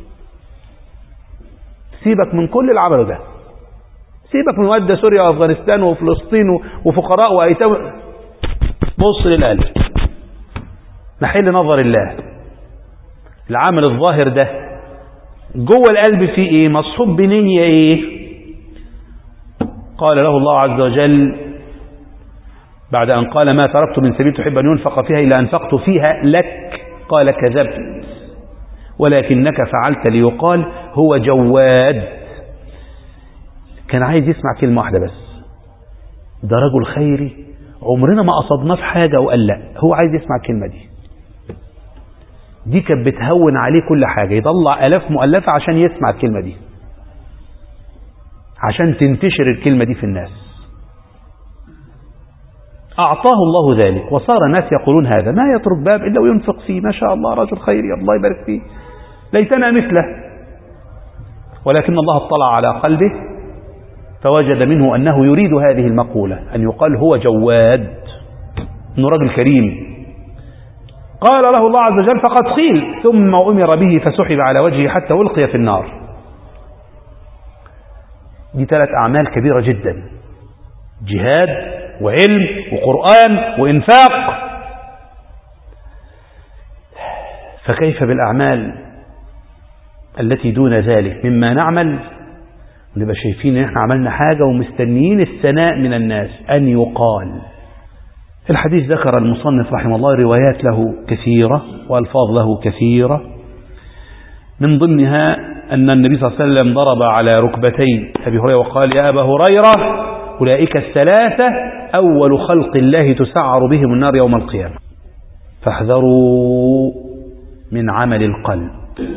سيبك من كل العمل ده سيبك من ودى سوريا وأفغانستان وفلسطين وفقراء وأيتام بص للقلب محل نظر الله العمل الظاهر ده جوه القلب فيه ايه مصحوب بنية ايه قال له الله عز وجل بعد أن قال ما تركت من سبيل تحب أن ينفق فيها إلا أنفقت فيها لك قال كذبت ولكنك فعلت ليقال هو جواد كان عايز يسمع كلمة واحدة بس ده رجل خيري عمرنا ما قصدناه في حاجة وقال لا هو عايز يسمع الكلمة دي دي كانت بتهون عليه كل حاجة يطلع ألاف مؤلفة عشان يسمع الكلمة دي عشان تنتشر الكلمة دي في الناس أعطاه الله ذلك وصار الناس يقولون هذا ما يترك باب إلا وينفق فيه ما شاء الله رجل خيري الله يبارك فيه ليتنا مثله ولكن الله اطلع على قلبه فوجد منه أنه يريد هذه المقولة أن يقال هو جواد أنه رجل كريم قال له الله عز وجل فقد قيل ثم أمر به فسحب على وجهه حتى ألقي في النار دي ثلاث أعمال كبيرة جدا جهاد وعلم وقرآن وإنفاق فكيف بالأعمال التي دون ذلك مما نعمل نبقى شايفين ان احنا عملنا حاجة ومستنيين الثناء من الناس أن يقال الحديث ذكر المصنف رحمه الله روايات له كثيرة وألفاظ له كثيرة من ضمنها أن النبي صلى الله عليه وسلم ضرب على ركبتي أبي هريرة وقال يا أبا هريرة أولئك الثلاثة أول خلق الله تسعر بهم النار يوم القيامة فاحذروا من عمل القلب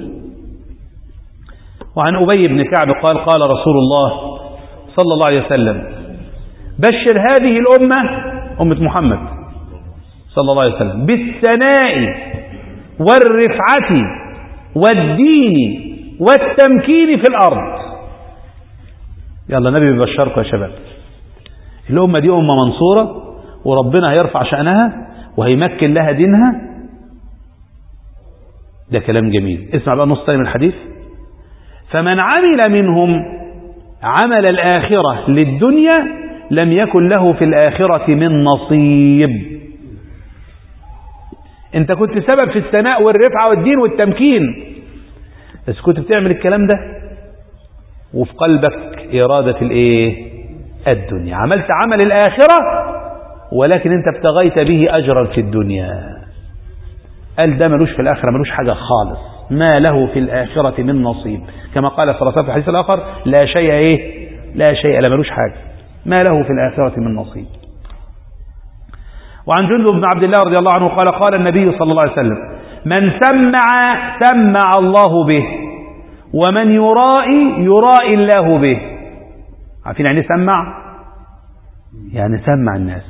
وعن أبي بن كعب قال قال رسول الله صلى الله عليه وسلم بشر هذه الأمة أمة محمد صلى الله عليه وسلم بالثناء والرفعة والدين والتمكين في الأرض يلا نبي ببشركم يا شباب الأمة دي أمة منصورة وربنا هيرفع شأنها وهيمكن لها دينها ده كلام جميل اسمع بقى نص من الحديث فمن عمل منهم عمل الآخرة للدنيا لم يكن له في الآخرة من نصيب انت كنت سبب في الثناء والرفعة والدين والتمكين بس كنت بتعمل الكلام ده وفي قلبك إرادة الايه الدنيا عملت عمل الآخرة ولكن انت ابتغيت به أجرا في الدنيا قال ده ملوش في الآخرة ملوش حاجة خالص ما له في الآخرة من نصيب كما قال صلى الله عليه وسلم في الحديث الآخر لا شيء إيه لا شيء لا ملوش حاجة ما له في الآخرة من نصيب وعن جندب بن عبد الله رضي الله عنه قال قال النبي صلى الله عليه وسلم من سمع سمع الله به ومن يرائي يرائي الله به عارفين يعني سمع يعني سمع الناس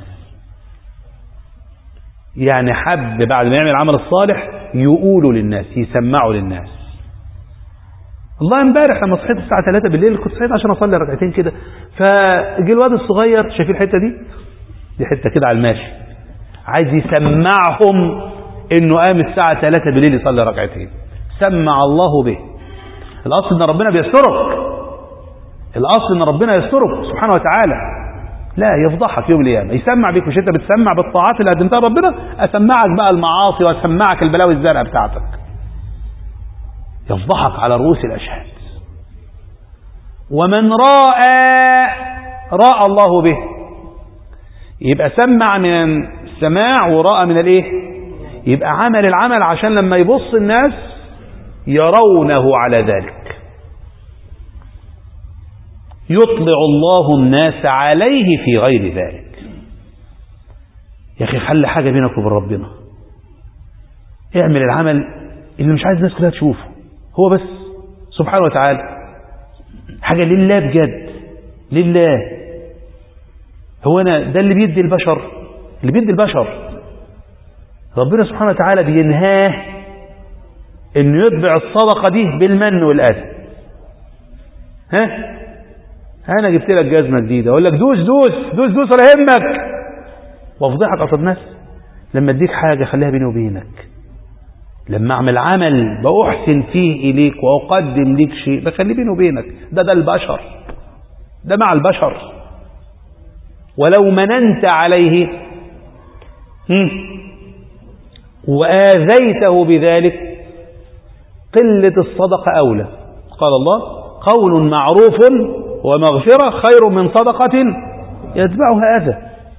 يعني حب بعد ما يعمل العمل الصالح يقولوا للناس يسمعوا للناس الله امبارح لما صحيت الساعة 3 بالليل كنت صحيت عشان اصلي ركعتين كده فجي الواد الصغير شايفين الحتة دي دي حتة كده على الماشي عايز يسمعهم انه قام الساعة 3 بالليل يصلي ركعتين سمع الله به الاصل ان ربنا بيسترك الاصل ان ربنا يسترك سبحانه وتعالى لا يفضحك يوم القيامة يسمع بيك مش انت بتسمع بالطاعات اللي قدمتها ربنا اسمعك بقى المعاصي واسمعك البلاوي الزرقاء بتاعتك يفضحك على رؤوس الاشهاد ومن راى راى الله به يبقى سمع من السماع وراى من الايه يبقى عمل العمل عشان لما يبص الناس يرونه على ذلك يطلع الله الناس عليه في غير ذلك يا أخي خلي حاجة بينك وبين ربنا اعمل العمل اللي مش عايز الناس كلها تشوفه هو بس سبحانه وتعالى حاجة لله بجد لله هو أنا ده اللي بيدي البشر اللي بيدي البشر ربنا سبحانه وتعالى بينهاه انه يتبع الصدقة دي بالمن والأذى ها انا جبت لك جزمة جديدة اقول لك دوس دوس دوس دوس ولا يهمك وافضحك قصاد ناس لما اديك حاجة خليها بيني وبينك لما اعمل عمل باحسن فيه اليك واقدم ليك شيء بخليه بيني وبينك ده ده البشر ده مع البشر ولو مننت عليه وآذيته بذلك قلة الصدقة أولى قال الله قول معروف ومغفرة خير من صدقة يتبعها أذى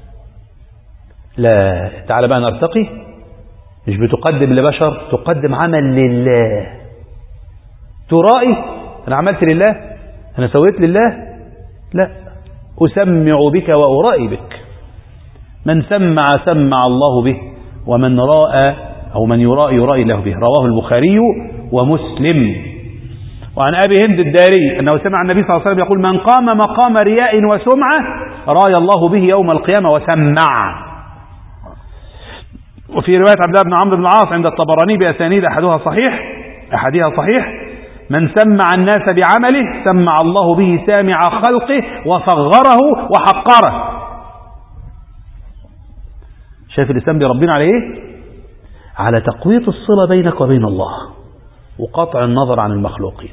لا تعال بقى نرتقي مش بتقدم لبشر تقدم عمل لله ترائي أنا عملت لله أنا سويت لله لا أسمع بك وأرائي بك من سمع سمع الله به ومن راى أو من يرائي يرائي له به رواه البخاري ومسلم وعن أبي هند الداري أنه سمع النبي صلى الله عليه وسلم يقول من قام مقام رياء وسمعة راي الله به يوم القيامة وسمع وفي رواية عبد الله بن عمرو بن العاص عند الطبراني بأسانيد أحدها صحيح أحدها صحيح من سمع الناس بعمله سمع الله به سامع خلقه وصغره وحقره شايف الإسلام بربنا على إيه على تقوية الصلة بينك وبين الله وقطع النظر عن المخلوقين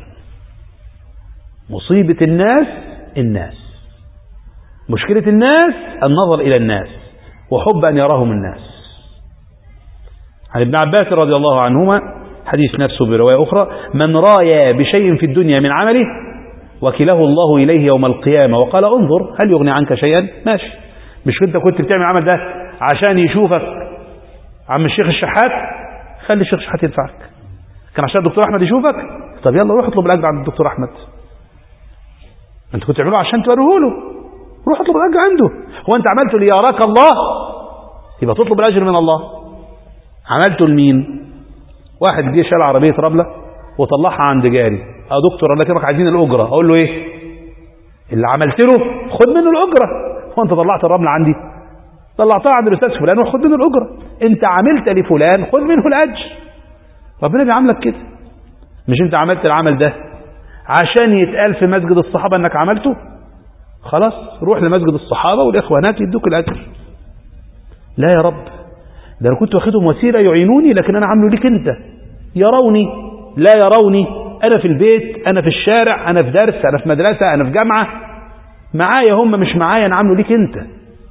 مصيبة الناس الناس مشكلة الناس النظر إلى الناس وحب أن يراهم الناس عن ابن عباس رضي الله عنهما حديث نفسه برواية أخرى من رايا بشيء في الدنيا من عمله وكله الله إليه يوم القيامة وقال انظر هل يغني عنك شيئا ماشي مش انت كنت بتعمل عمل ده عشان يشوفك عم الشيخ الشحات خلي الشيخ الشحات يدفعك كان عشان الدكتور احمد يشوفك طب يلا روح اطلب الاجر عند الدكتور احمد انت كنت تعمله عشان توريه له روح اطلب الاجر عنده هو انت عملته ليراك الله يبقى تطلب الاجر من الله عملته لمين واحد جه شال عربيه رمله وطلعها عند جاري اه دكتور انا كده عايزين الاجره اقول له ايه اللي عملت له خد منه الاجره هو انت طلعت الرمله عندي طلعتها عند الاستاذ فلان وخد منه الاجره انت عملت لفلان خد منه الاجر ربنا بيعاملك كده مش انت عملت العمل ده عشان يتقال في مسجد الصحابه انك عملته خلاص روح لمسجد الصحابه والاخوه هناك يدوك الاجر لا يا رب ده انا كنت واخدهم وسيله يعينوني لكن انا عامله ليك انت يروني لا يروني انا في البيت انا في الشارع انا في درس انا في مدرسه انا في جامعه معايا هم مش معايا انا عامله ليك انت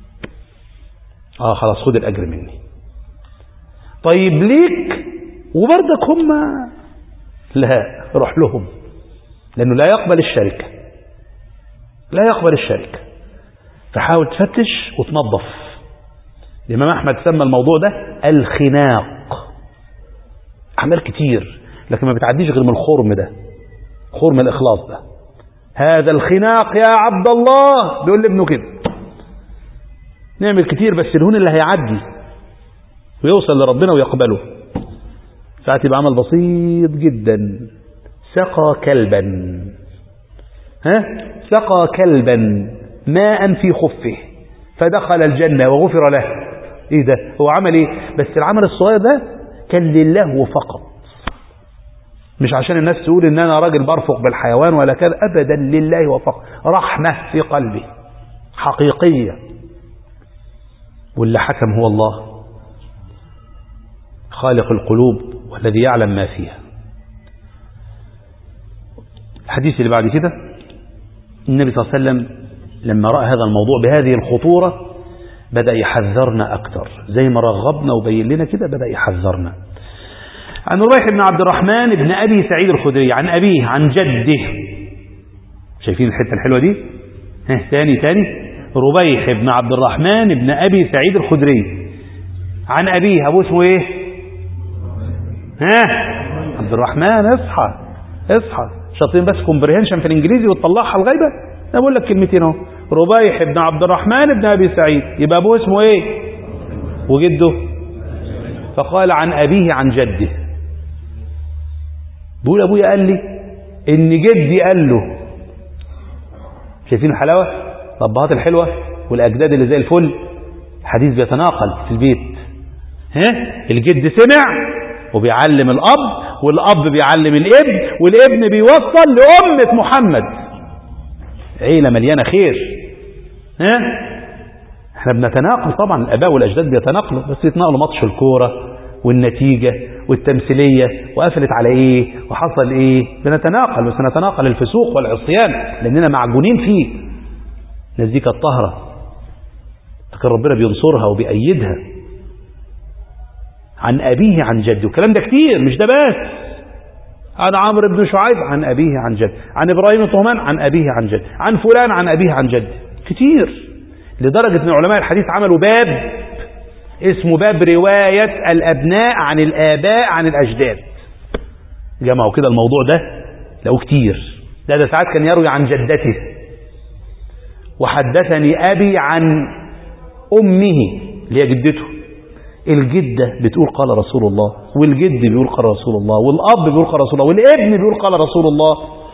اه خلاص خد الاجر مني طيب ليك وبرضك هم لا روح لهم لانه لا يقبل الشركه لا يقبل الشركه فحاول تفتش وتنظف الامام احمد سمى الموضوع ده الخناق أعمال كتير لكن ما بتعديش غير من الخرم ده خرم الإخلاص ده هذا الخناق يا عبد الله بيقول لابنه كده نعمل كتير بس الهون اللي هيعدي ويوصل لربنا ويقبله ساعات يبقى عمل بسيط جدا سقى كلبا ها سقى كلبا ماء في خفه فدخل الجنة وغفر له ايه ده هو عمل ايه بس العمل الصغير ده كان لله فقط مش عشان الناس تقول ان انا راجل برفق بالحيوان ولا كذا ابدا لله وفقط رحمة في قلبي حقيقية واللي حكم هو الله خالق القلوب والذي يعلم ما فيها الحديث اللي بعد كده النبي صلى الله عليه وسلم لما رأى هذا الموضوع بهذه الخطورة بدأ يحذرنا أكتر زي ما رغبنا وبين لنا كده بدأ يحذرنا عن ربيح بن عبد الرحمن بن أبي سعيد الخدري عن أبيه عن جده شايفين الحتة الحلوة دي ها تاني تاني ربيح بن عبد الرحمن بن أبي سعيد الخدري عن أبيه أبوه اسمه إيه ها عبد الرحمن اصحى اصحى شاطرين بس كومبريهنشن في الانجليزي وتطلعها الغيبه انا بقول لك كلمتين اهو ربيح بن عبد الرحمن بن ابي سعيد يبقى ابوه اسمه ايه وجده فقال عن ابيه عن جده بيقول ابويا قال لي ان جدي قال له شايفين الحلاوه الابهات الحلوه والاجداد اللي زي الفل حديث بيتناقل في البيت ها الجد سمع وبيعلم الاب والاب بيعلم الابن والابن بيوصل لامه محمد عيله مليانه خير ها احنا بنتناقل طبعا الاباء والاجداد بيتناقلوا بس يتناقلوا ماتش الكوره والنتيجه والتمثيليه وقفلت على ايه وحصل ايه بنتناقل بس نتناقل الفسوق والعصيان لاننا معجونين فيه الناس دي كانت طاهره لكن ربنا بينصرها وبيأيدها عن أبيه عن جده الكلام ده كتير مش ده بس عن عمرو بن شعيب عن أبيه عن جد عن إبراهيم الطهمان عن أبيه عن جد عن فلان عن أبيه عن جد كتير لدرجة أن علماء الحديث عملوا باب اسمه باب رواية الأبناء عن الآباء عن الأجداد جمعوا كده الموضوع ده لقوا كتير ده ده ساعات كان يروي عن جدته وحدثني أبي عن أمه اللي هي جدته الجدة بتقول قال رسول الله والجد بيقول قال رسول الله والأب بيقول قال رسول الله والابن بيقول قال رسول الله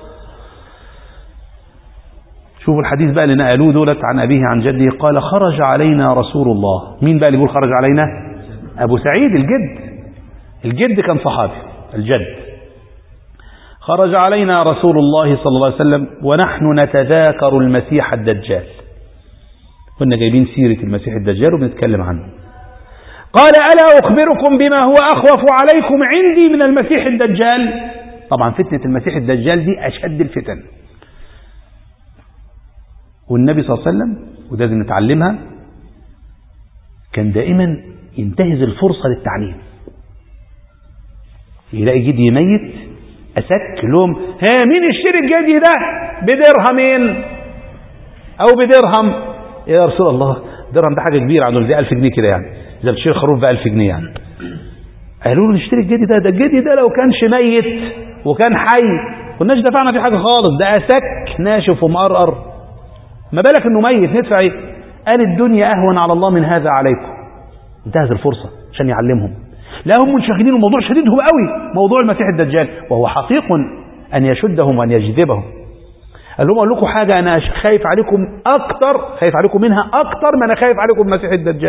شوفوا الحديث بقى اللي نقلوه دولت عن أبيه عن جده قال خرج علينا رسول الله مين بقى اللي بيقول خرج علينا أبو سعيد الجد الجد كان صحابي الجد خرج علينا رسول الله صلى الله عليه وسلم ونحن نتذاكر المسيح الدجال كنا جايبين سيرة المسيح الدجال وبنتكلم عنه قال ألا أخبركم بما هو أخوف عليكم عندي من المسيح الدجال طبعا فتنة المسيح الدجال دي أشد الفتن والنبي صلى الله عليه وسلم وده لازم نتعلمها كان دائما ينتهز الفرصة للتعليم يلاقي جدي ميت أسك لهم ها مين يشتري الجدي ده بدرهمين أو بدرهم يا رسول الله درهم ده حاجة كبيرة عنده زي 1000 جنيه كده يعني إذا بتشتري خروف ب 1000 جنيه يعني قالوا له نشتري الجدي ده ده الجدي ده لو كانش ميت وكان حي كناش دفعنا فيه حاجة خالص ده أسك ناشف ومقرقر ما بالك انه ميت ندفع ايه قال الدنيا اهون على الله من هذا عليكم انتهز الفرصة عشان يعلمهم لا هم منشغلين الموضوع شديدهم قوي موضوع المسيح الدجال وهو حقيق ان يشدهم وان يجذبهم قال لهم اقول لكم حاجة انا خايف عليكم اكتر خايف عليكم منها اكتر ما انا خايف عليكم المسيح الدجال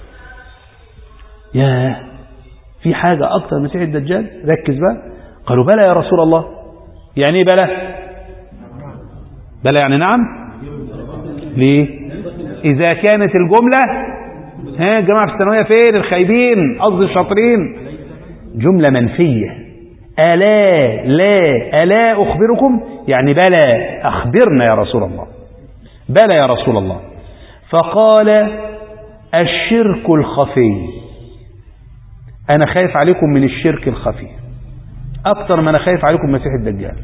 يا في حاجة اكتر من المسيح الدجال ركز بقى قالوا بلى يا رسول الله يعني ايه بلى بلى يعني نعم ليه إذا كانت الجملة ها جماعة في الثانوية فين الخايبين قصدي الشاطرين جملة منفية ألا لا ألا أخبركم يعني بلى أخبرنا يا رسول الله بلى يا رسول الله فقال الشرك الخفي أنا خايف عليكم من الشرك الخفي أكتر ما أنا خايف عليكم مسيح الدجال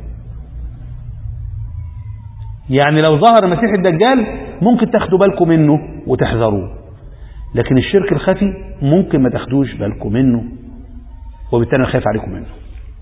يعني لو ظهر المسيح الدجال ممكن تاخدوا بالكم منه وتحذروه لكن الشرك الخفي ممكن ما تاخدوش بالكم منه وبالتالي أنا خايف عليكم منه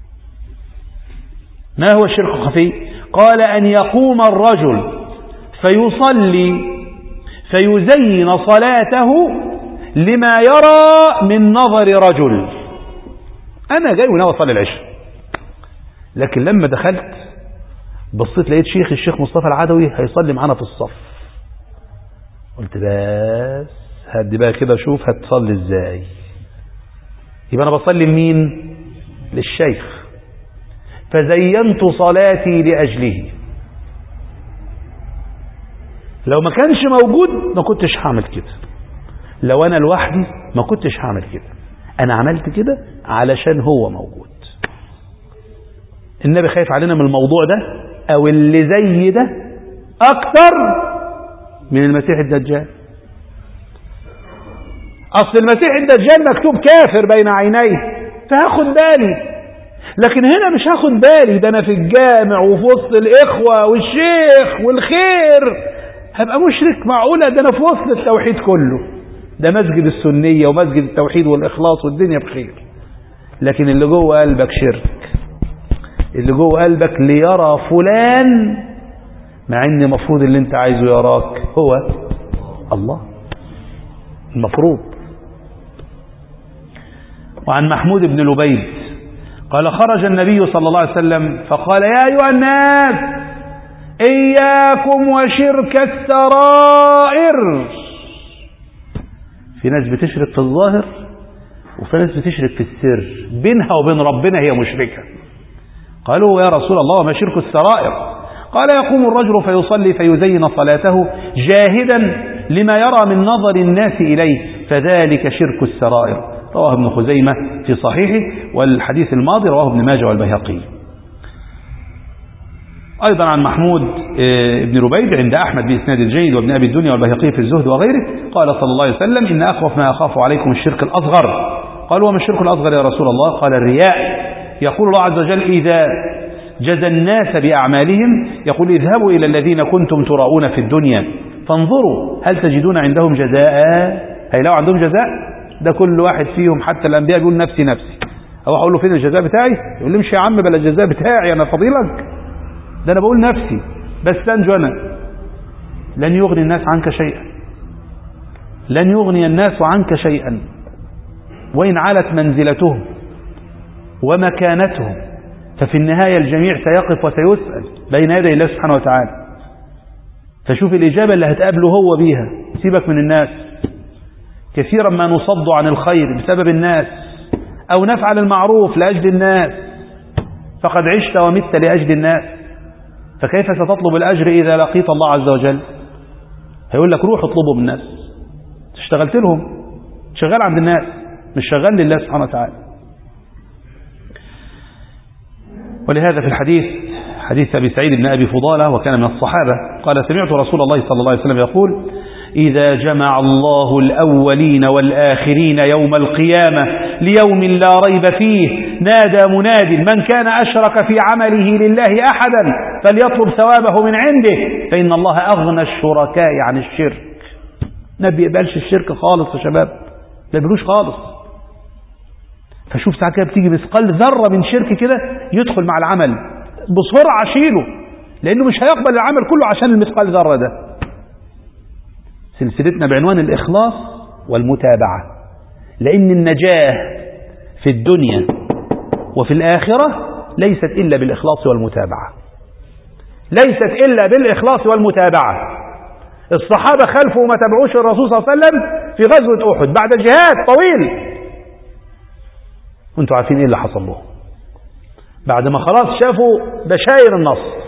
ما هو الشرك الخفي قال أن يقوم الرجل فيصلي فيزين صلاته لما يرى من نظر رجل أنا جاي وناوي أصلي العشاء لكن لما دخلت بصيت لقيت شيخ الشيخ مصطفى العدوي هيصلي معانا في الصف قلت بس هدي بقى كده شوف هتصلي ازاي يبقى انا بصلي لمين للشيخ فزينت صلاتي لأجله لو ما كانش موجود ما كنتش هعمل كده لو انا لوحدي ما كنتش هعمل كده انا عملت كده علشان هو موجود النبي خايف علينا من الموضوع ده او اللي زي ده اكتر من المسيح الدجال اصل المسيح الدجال مكتوب كافر بين عينيه فهاخد بالي لكن هنا مش هاخد بالي ده انا في الجامع وفي وسط الاخوة والشيخ والخير هبقى مشرك معقولة ده انا في وسط التوحيد كله ده مسجد السنية ومسجد التوحيد والإخلاص والدنيا بخير لكن اللي جوه قلبك شرك اللي جوه قلبك ليرى فلان مع ان المفروض اللي انت عايزه يراك هو الله المفروض وعن محمود بن لبيد قال خرج النبي صلى الله عليه وسلم فقال يا أيها الناس إياكم وشرك السرائر في ناس بتشرك في الظاهر وفي ناس بتشرك في السر بينها وبين ربنا هي مشركة قالوا يا رسول الله وما شرك السرائر قال يقوم الرجل فيصلي فيزين صلاته جاهدا لما يرى من نظر الناس إليه فذلك شرك السرائر رواه ابن خزيمة في صحيحه والحديث الماضي رواه ابن ماجه والبيهقي أيضا عن محمود بن ربيد عند أحمد بإسناد الجيد وابن أبي الدنيا والبيهقي في الزهد وغيره قال صلى الله عليه وسلم إن أخوف ما أخاف عليكم الشرك الأصغر قالوا وما الشرك الأصغر يا رسول الله قال الرياء يقول الله عز وجل إذا جزى الناس بأعمالهم يقول اذهبوا إلى الذين كنتم تراؤون في الدنيا فانظروا هل تجدون عندهم جزاء هي لو عندهم جزاء ده كل واحد فيهم حتى الأنبياء بيقول نفسي نفسي أو أقول له فين الجزاء بتاعي يقول لي مش يا عم بلا الجزاء بتاعي أنا فضيلك ده أنا بقول نفسي بس تنجو أنا لن يغني الناس عنك شيئا لن يغني الناس عنك شيئا وإن علت منزلتهم ومكانتهم ففي النهاية الجميع سيقف وسيسأل بين يدي الله سبحانه وتعالى فشوف الإجابة اللي هتقابله هو بيها سيبك من الناس كثيرا ما نصد عن الخير بسبب الناس أو نفعل المعروف لأجل الناس فقد عشت ومت لأجل الناس فكيف ستطلب الأجر إذا لقيت الله عز وجل هيقول لك روح اطلبه من الناس اشتغلت لهم شغال عند الناس مش شغال لله سبحانه وتعالى ولهذا في الحديث حديث أبي سعيد بن أبي فضالة وكان من الصحابة قال سمعت رسول الله صلى الله عليه وسلم يقول إذا جمع الله الأولين والآخرين يوم القيامة ليوم لا ريب فيه نادى مناد من كان أشرك في عمله لله أحدا فليطلب ثوابه من عنده فإن الله أغنى الشركاء عن الشرك ما بيقبلش الشرك خالص يا شباب ما بيقبلوش خالص فشوف ساعات كده بتيجي مثقال ذرة من شرك كده يدخل مع العمل بسرعة شيله لأنه مش هيقبل العمل كله عشان المثقال ذرة ده سلسلتنا بعنوان الإخلاص والمتابعة لأن النجاة في الدنيا وفي الآخرة ليست إلا بالإخلاص والمتابعة ليست إلا بالإخلاص والمتابعة الصحابة خلفوا وما تبعوش الرسول صلى الله عليه وسلم في غزوة أحد بعد جهاد طويل وانتوا عارفين ايه اللي حصل لهم بعد ما خلاص شافوا بشاير النصر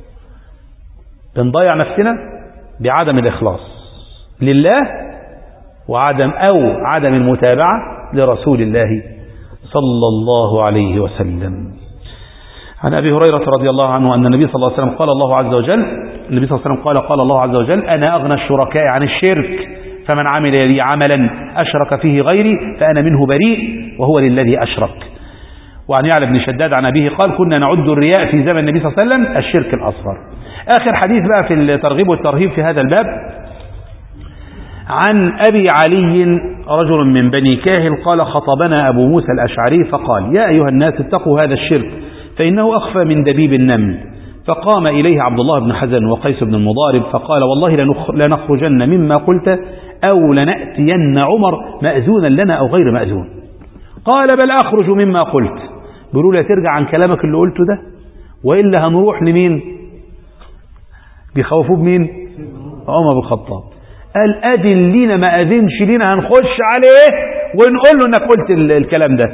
بنضيع نفسنا بعدم الإخلاص لله وعدم أو عدم المتابعة لرسول الله صلى الله عليه وسلم عن أبي هريرة رضي الله عنه أن النبي صلى الله عليه وسلم قال الله عز وجل النبي صلى الله عليه وسلم قال قال الله عز وجل أنا أغنى الشركاء عن الشرك فمن عمل لي عملا أشرك فيه غيري فأنا منه بريء وهو للذي أشرك وعن يعلى بن شداد عن أبيه قال كنا نعد الرياء في زمن النبي صلى الله عليه وسلم الشرك الأصغر آخر حديث بقى في الترغيب والترهيب في هذا الباب عن أبي علي رجل من بني كاهل قال خطبنا أبو موسى الأشعري فقال يا أيها الناس اتقوا هذا الشرك فإنه أخفى من دبيب النمل فقام إليه عبد الله بن حزن وقيس بن المضارب فقال والله لنخرجن مما قلت أو لنأتين عمر مأذونا لنا أو غير مأذون قال بل أخرج مما قلت بيقولوا لا ترجع عن كلامك اللي قلته ده وإلا هنروح لمين بيخوفوه بمين عمر بن الخطاب قال أذن لينا ما أذنش لينا هنخش عليه ونقول له انك قلت الكلام ده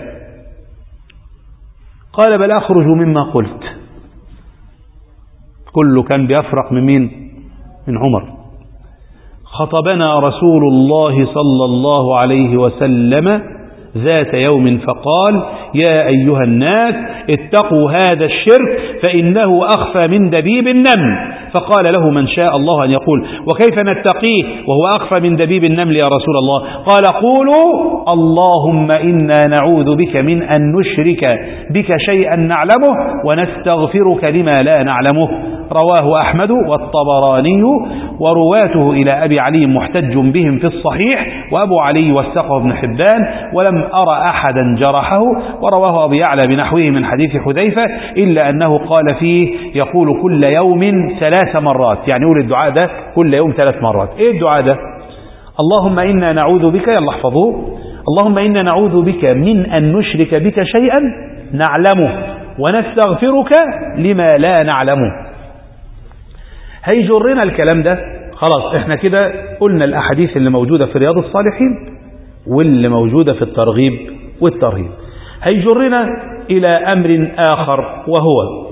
قال بل أخرج مما قلت كله كان بيفرق من مين من عمر خطبنا رسول الله صلى الله عليه وسلم ذات يوم فقال يا أيها الناس اتقوا هذا الشرك فإنه أخفى من دبيب النمل فقال له من شاء الله أن يقول وكيف نتقيه وهو أخفى من دبيب النمل يا رسول الله قال قولوا اللهم إنا نعوذ بك من أن نشرك بك شيئا نعلمه ونستغفرك لما لا نعلمه رواه أحمد والطبراني ورواته إلى أبي علي محتج بهم في الصحيح وأبو علي وثقه ابن حبان ولم أرى أحدا جرحه ورواه أبو يعلى بنحوه من حديث حذيفة إلا أنه قال فيه يقول كل يوم ثلاث مرات يعني يقول الدعاء ده كل يوم ثلاث مرات إيه الدعاء ده اللهم إنا نعوذ بك يلا احفظوه اللهم إنا نعوذ بك من أن نشرك بك شيئا نعلمه ونستغفرك لما لا نعلمه هيجرنا الكلام ده خلاص احنا كده قلنا الأحاديث اللي موجودة في رياض الصالحين واللي موجودة في الترغيب والترهيب هيجرنا إلى أمر آخر وهو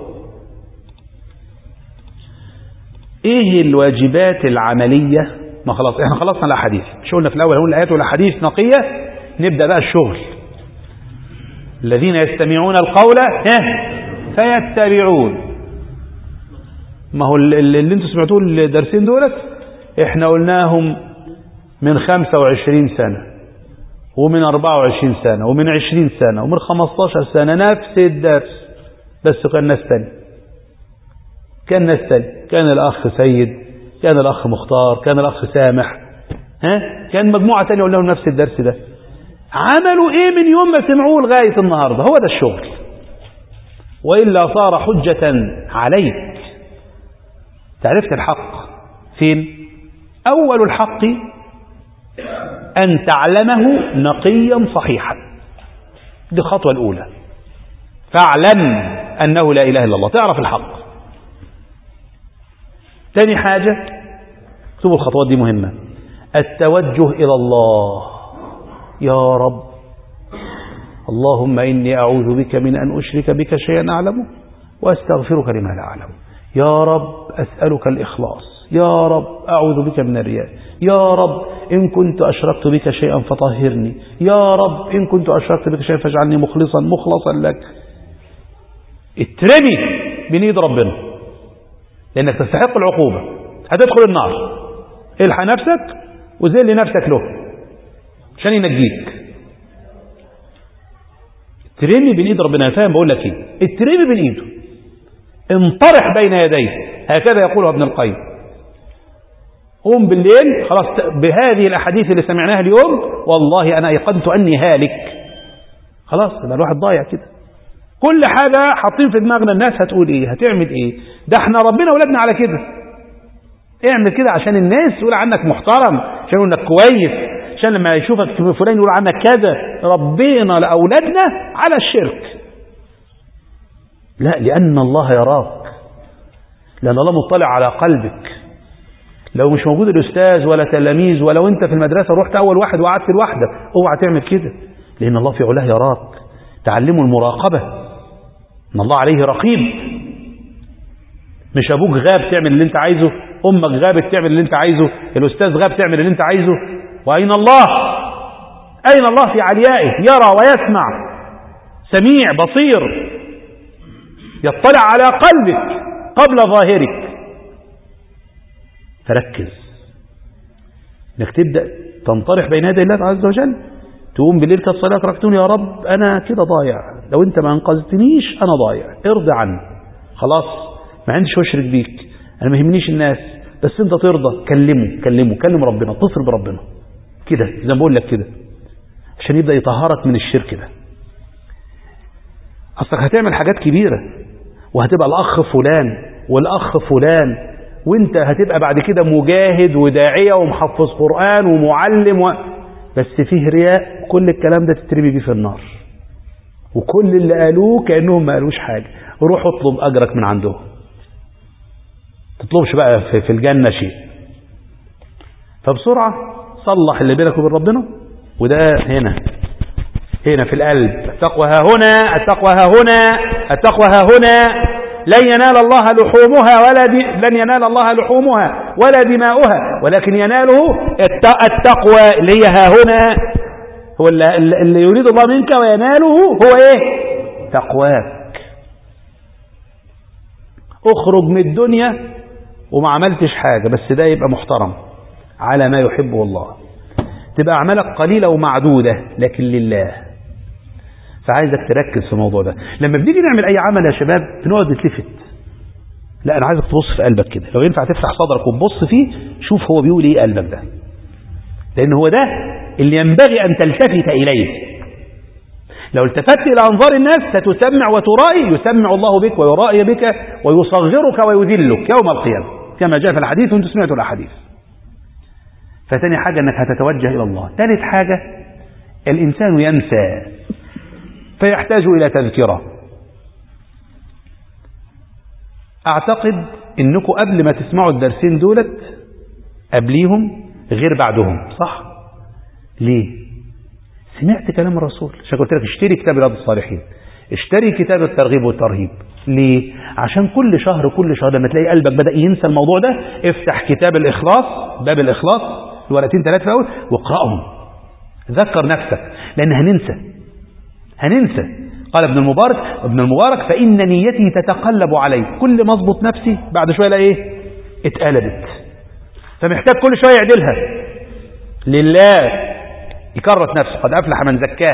إيه الواجبات العملية ما خلاص إحنا خلصنا الأحاديث مش قلنا في الأول هنقول الآيات والأحاديث نقية نبدأ بقى الشغل الذين يستمعون القول فيتبعون ما هو اللي انتم سمعتوه الدرسين دولت احنا قلناهم من 25 سنة ومن 24 سنة ومن 20 سنة ومن 15 سنة نفس الدرس بس كان ناس تاني كان ناس تاني كان الأخ سيد كان الأخ مختار كان الأخ سامح ها كان مجموعة تانية قلنا لهم نفس الدرس ده عملوا ايه من يوم ما سمعوه لغاية النهاردة هو ده الشغل وإلا صار حجة عليك تعرفت الحق فين أول الحق أن تعلمه نقيا صحيحا دي الخطوة الأولى فاعلم أنه لا إله إلا الله تعرف الحق تاني حاجة اكتبوا الخطوات دي مهمة التوجه إلى الله يا رب اللهم إني أعوذ بك من أن أشرك بك شيئا أعلمه وأستغفرك لما لا أعلم يا رب أسألك الإخلاص يا رب أعوذ بك من الرياء يا رب إن كنت أشركت بك شيئا فطهرني يا رب إن كنت أشركت بك شيئا فاجعلني مخلصا مخلصا لك اترمي من ايد ربنا لأنك تستحق العقوبة هتدخل النار الحق نفسك وذل نفسك له عشان ينجيك اترمي بين ايد ربنا فاهم بقول لك ايه اترمي بين ايده انطرح بين يديه هكذا يقولها ابن القيم قوم بالليل خلاص بهذه الأحاديث اللي سمعناها اليوم والله أنا أيقنت أني هالك خلاص يبقى الواحد ضايع كده كل حاجة حاطين في دماغنا الناس هتقول ايه هتعمل ايه ده احنا ربنا ولادنا على كده اعمل كده عشان الناس يقول عنك محترم عشان يقول انك كويس عشان لما يشوفك فلان يقول عنك كذا ربنا لأولادنا على الشرك لا لأن الله يراك لأن الله مطلع على قلبك لو مش موجود الأستاذ ولا تلاميذ ولو أنت في المدرسة رحت أول واحد وقعدت لوحدك اوعى تعمل كده لأن الله في علاه يراك تعلموا المراقبة إن الله عليه رقيب مش أبوك غاب تعمل اللي أنت عايزه أمك غابت تعمل اللي أنت عايزه الأستاذ غاب تعمل اللي أنت عايزه وأين الله أين الله في عليائه يرى ويسمع سميع بصير يطلع على قلبك قبل ظاهرك فركز انك تبدأ تنطرح بين يدي الله عز وجل تقوم بالليل كالصلاة ركتون يا رب أنا كده ضايع لو أنت ما أنقذتنيش أنا ضايع ارضى عني خلاص ما عنديش أشرك بيك أنا ما يهمنيش الناس بس أنت ترضى كلمه كلمه كلم ربنا اتصل بربنا كده زي ما بقول لك كده عشان يبدأ يطهرك من الشرك ده أصلك هتعمل حاجات كبيرة وهتبقى الأخ فلان والأخ فلان وانت هتبقى بعد كده مجاهد وداعية ومحفظ قرآن ومعلم و... بس فيه رياء كل الكلام ده تترمي بيه في النار وكل اللي قالوه كأنهم ما قالوش حاجة روح اطلب أجرك من عندهم تطلبش بقى في الجنة شيء فبسرعة صلح اللي بينك وبين ربنا وده هنا هنا في القلب التقوى ها هنا التقوى ها هنا التقوى ها هنا لن ينال الله لحومها ولا دي لن ينال الله لحومها ولا دماؤها ولكن يناله التقوى اللي هي ها هنا هو اللي يريد الله منك ويناله هو ايه تقواك اخرج من الدنيا وما عملتش حاجة بس ده يبقى محترم على ما يحبه الله تبقى أعمالك قليلة ومعدودة لكن لله فعايزك تركز في الموضوع ده لما بنيجي نعمل أي عمل يا شباب بنقعد نتلفت لا أنا عايزك تبص في قلبك كده لو ينفع تفتح صدرك وتبص فيه شوف هو بيقول إيه قلبك ده لأن هو ده اللي ينبغي أن تلتفت إليه لو التفت إلى أنظار الناس ستسمع وترائي يسمع الله بك ويرائي بك ويصغرك ويذلك يوم القيامة كما جاء في الحديث وانتم سمعتوا الأحاديث فتاني حاجة أنك هتتوجه إلى الله ثالث حاجة الإنسان ينسى فيحتاج إلى تذكرة أعتقد أنكم قبل ما تسمعوا الدرسين دولت قبليهم غير بعدهم صح ليه سمعت كلام الرسول عشان قلت لك اشتري كتاب رياض الصالحين اشتري كتاب الترغيب والترهيب ليه عشان كل شهر كل شهر لما تلاقي قلبك بدأ ينسى الموضوع ده افتح كتاب الإخلاص باب الإخلاص ورقتين ثلاثة في أول واقرأهم ذكر نفسك لأن هننسى هننسى قال ابن المبارك ابن المبارك فإن نيتي تتقلب علي كل ما اظبط نفسي بعد شوية لا ايه اتقلبت فمحتاج كل شوية يعدلها لله يكرس نفسه قد أفلح من زكاه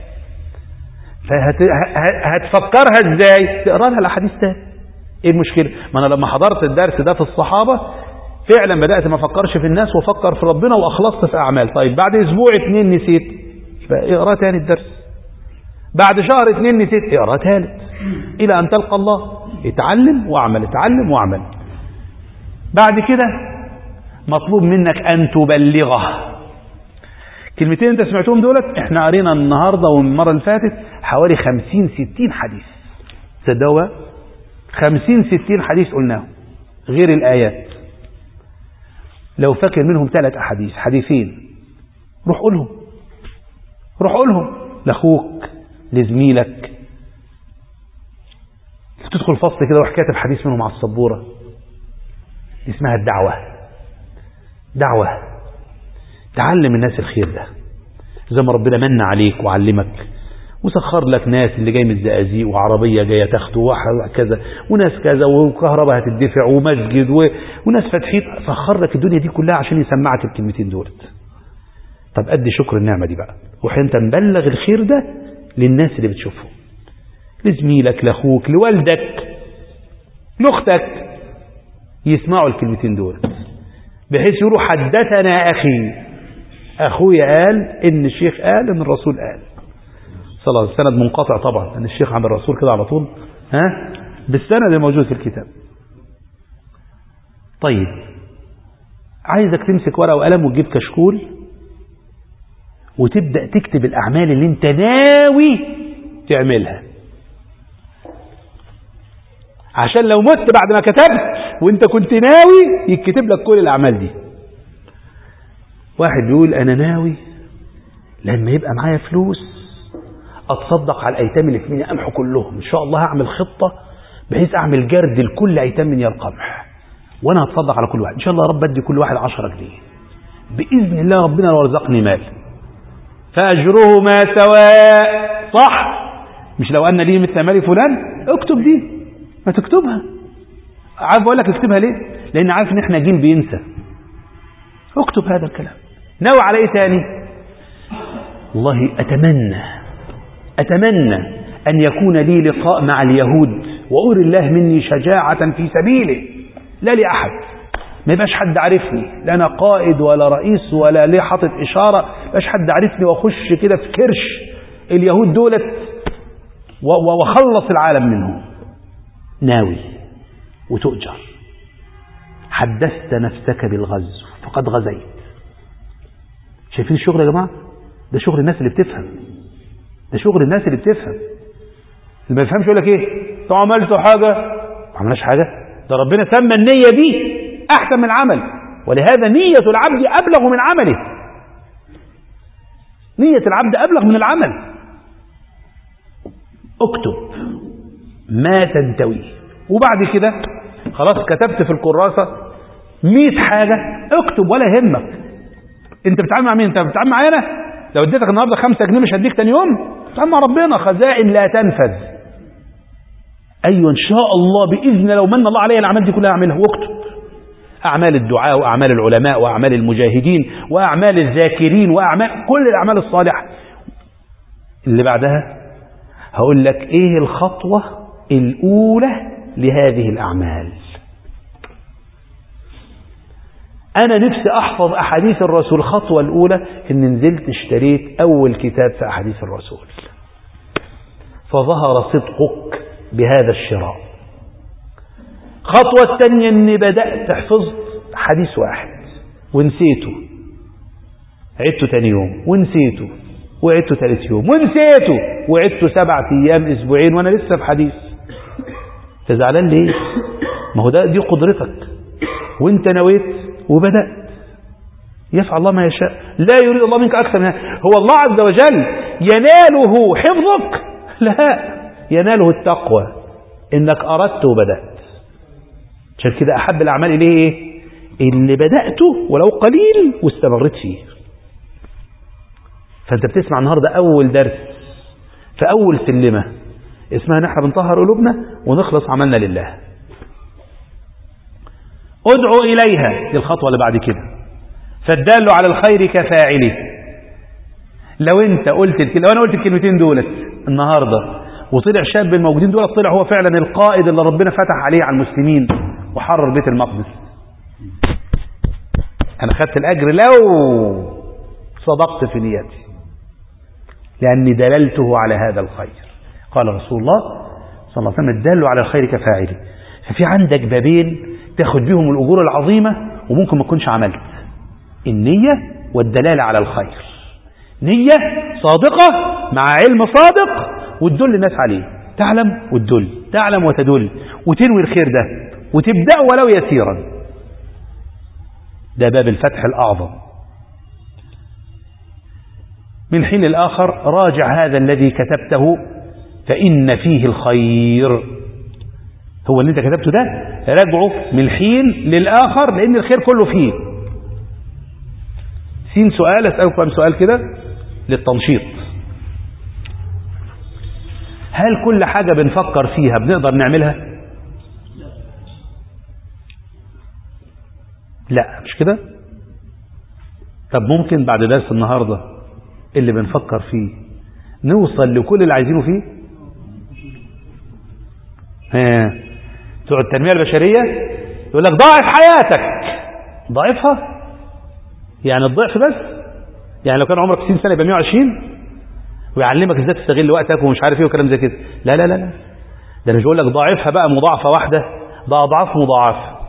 فهتفكرها ازاي تقرا لها الاحاديث تاني ايه المشكله ما انا لما حضرت الدرس ده في الصحابه فعلا بدات ما افكرش في الناس وافكر في ربنا واخلصت في اعمال طيب بعد اسبوع اتنين نسيت يبقى اقرا تاني الدرس بعد شهر اتنين نسيت اقرا تالت الى ان تلقى الله اتعلم واعمل اتعلم واعمل بعد كده مطلوب منك ان تبلغه كلمتين انت سمعتهم دولت احنا قرينا النهاردة والمرة اللي فاتت حوالي خمسين ستين حديث تصدقوا خمسين ستين حديث قلناهم غير الآيات لو فاكر منهم ثلاث أحاديث حديثين روح قولهم روح قولهم لأخوك لزميلك تدخل فصل كده وروح كاتب حديث منهم على السبورة اسمها الدعوة دعوة تعلم الناس الخير ده زي ما ربنا من عليك وعلمك وسخر لك ناس اللي جاي من الزقازيق وعربية جاية تاخده وكذا وناس كذا وكهرباء هتدفع ومسجد و... وناس فاتحين سخر لك الدنيا دي كلها عشان يسمعك الكلمتين دولت طب أدي شكر النعمة دي بقى وحين مبلغ الخير ده للناس اللي بتشوفهم لزميلك لأخوك لوالدك لأختك يسمعوا الكلمتين دولت بحيث يقولوا حدثنا أخي أخويا قال إن الشيخ قال إن الرسول قال صلى الله عليه وسلم سند منقطع طبعا أن الشيخ عن الرسول كده على طول ها بالسند الموجود في الكتاب طيب عايزك تمسك ورقة وقلم وتجيب كشكول وتبدأ تكتب الأعمال اللي انت ناوي تعملها عشان لو مت بعد ما كتبت وانت كنت ناوي يتكتب لك كل الأعمال دي واحد بيقول أنا ناوي لما يبقى معايا فلوس أتصدق على الأيتام اللي في مني أمحو كلهم إن شاء الله هعمل خطة بحيث أعمل جرد لكل أيتام من القمح وأنا هتصدق على كل واحد إن شاء الله يا رب أدي كل واحد عشرة جنيه بإذن الله ربنا لو رزقني مال فأجرهما سواء صح مش لو أن لي مثل مال فلان اكتب دي ما تكتبها عارف أقول لك اكتبها ليه لأن عارف إن إحنا جيل بينسى اكتب هذا الكلام ناوي على إيه تاني والله أتمنى أتمنى أن يكون لي لقاء مع اليهود وأري الله مني شجاعة في سبيله لا لأحد ما يبقاش حد عارفني لا انا قائد ولا رئيس ولا ليه حاطط اشاره ما يبقاش حد عارفني واخش كده في كرش اليهود دولت واخلص العالم منهم ناوي وتؤجر حدثت نفسك بالغزو فقد غزيت شايفين الشغل يا جماعه ده شغل الناس اللي بتفهم ده شغل الناس اللي بتفهم اللي ما يفهمش يقول لك ايه انتوا عملتوا حاجه ما عملناش حاجه ده ربنا سمى النيه دي احسن من العمل ولهذا نيه العبد ابلغ من عمله نيه العبد ابلغ من العمل اكتب ما تنتوي وبعد كده خلاص كتبت في الكراسه 100 حاجه اكتب ولا يهمك انت بتتعامل مع مين انت بتتعامل معايا انا لو اديتك النهارده 5 جنيه مش هديك تاني يوم بتتعامل مع ربنا خزائن لا تنفذ ايوه ان شاء الله باذن لو من الله علي الاعمال دي كلها اعملها واكتب اعمال الدعاء واعمال العلماء واعمال المجاهدين واعمال الذاكرين واعمال كل الاعمال الصالحه اللي بعدها هقول لك ايه الخطوه الاولى لهذه الاعمال أنا نفسي أحفظ أحاديث الرسول الخطوة الأولى إن نزلت اشتريت أول كتاب في أحاديث الرسول فظهر صدقك بهذا الشراء خطوة الثانية إني بدأت حفظت حديث واحد ونسيته عدته تاني يوم ونسيته وعدته ثالث يوم ونسيته وعدته سبعة أيام أسبوعين وأنا لسه في حديث تزعلان ليه؟ ما هو ده دي قدرتك وانت نويت وبدأت يفعل الله ما يشاء لا يريد الله منك أكثر من هو الله عز وجل يناله حفظك لا يناله التقوى إنك أردت وبدأت عشان كده أحب الأعمال إليه إيه اللي بدأته ولو قليل واستمرت فيه فأنت بتسمع النهاردة أول درس في أول سلمة اسمها نحن بنطهر قلوبنا ونخلص عملنا لله ادعو إليها دي الخطوة اللي بعد كده فالدال على الخير كفاعله لو انت قلت لو انا قلت الكلمتين دولت النهاردة وطلع شاب الموجودين دولت طلع هو فعلا القائد اللي ربنا فتح عليه على المسلمين وحرر بيت المقدس انا خدت الاجر لو صدقت في نيتي لاني دللته على هذا الخير قال رسول الله صلى الله عليه وسلم الدال على الخير كفاعله ففي عندك بابين تاخد بيهم الأجور العظيمة وممكن ما تكونش عملت النية والدلالة على الخير نية صادقة مع علم صادق وتدل الناس عليه تعلم وتدل تعلم وتدل وتنوي الخير ده وتبدأ ولو يسيرا ده باب الفتح الأعظم من حين الآخر راجع هذا الذي كتبته فإن فيه الخير هو اللي انت كتبته ده راجعه من حين للآخر لأن الخير كله فيه سين سؤال أسألكم سؤال كده للتنشيط هل كل حاجة بنفكر فيها بنقدر نعملها لا مش كده طب ممكن بعد درس النهاردة اللي بنفكر فيه نوصل لكل اللي عايزينه فيه ها بتوع التنمية البشرية يقول لك ضاعف حياتك ضاعفها يعني الضعف بس يعني لو كان عمرك 60 سنة يبقى 120 ويعلمك ازاي تستغل وقتك ومش عارف ايه وكلام زي كده لا لا لا لا ده مش بقول لك ضاعفها بقى مضاعفة واحدة ده أضعاف مضاعفة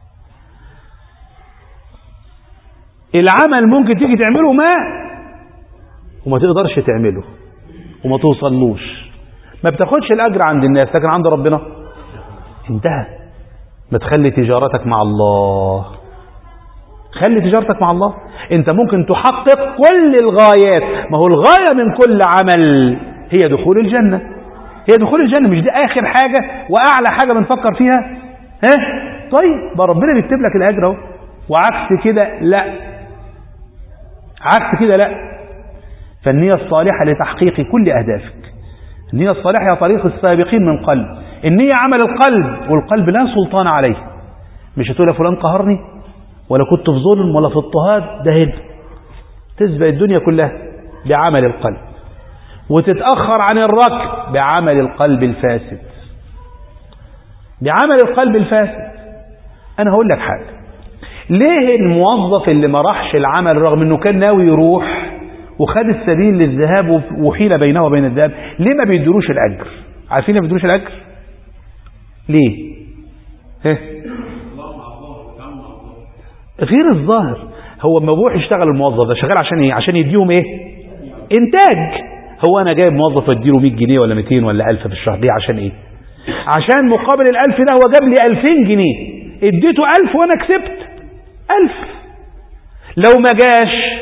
العمل ممكن تيجي تعمله ما وما تقدرش تعمله وما توصلوش ما بتاخدش الأجر عند الناس لكن عند ربنا انتهى ما تخلي تجارتك مع الله خلي تجارتك مع الله انت ممكن تحقق كل الغايات ما هو الغاية من كل عمل هي دخول الجنة هي دخول الجنة مش دي آخر حاجة وأعلى حاجة بنفكر فيها ها طيب بقى ربنا بيكتب لك الأجر اهو وعكس كده لا عكس كده لا فالنية الصالحة لتحقيق كل أهدافك النية الصالحة هي طريق السابقين من قلب النية عمل القلب والقلب لا سلطان عليه مش هتقول فلان قهرني ولا كنت في ظلم ولا في اضطهاد ده هنا تسبق الدنيا كلها بعمل القلب وتتأخر عن الركب بعمل القلب الفاسد بعمل القلب الفاسد أنا هقول لك حاجة ليه الموظف اللي ما راحش العمل رغم انه كان ناوي يروح وخد السبيل للذهاب وحيل بينه وبين الذهاب ليه ما بيدروش الاجر عارفين ليه ما بيدروش الاجر ليه ها؟ غير الظاهر هو لما بيروح يشتغل الموظف ده شغال عشان ايه عشان يديهم ايه انتاج هو انا جايب موظف اديله 100 جنيه ولا 200 ولا 1000 في الشهر دي عشان ايه عشان مقابل ال 1000 ده هو جاب لي 2000 جنيه اديته 1000 وانا كسبت 1000 لو ما جاش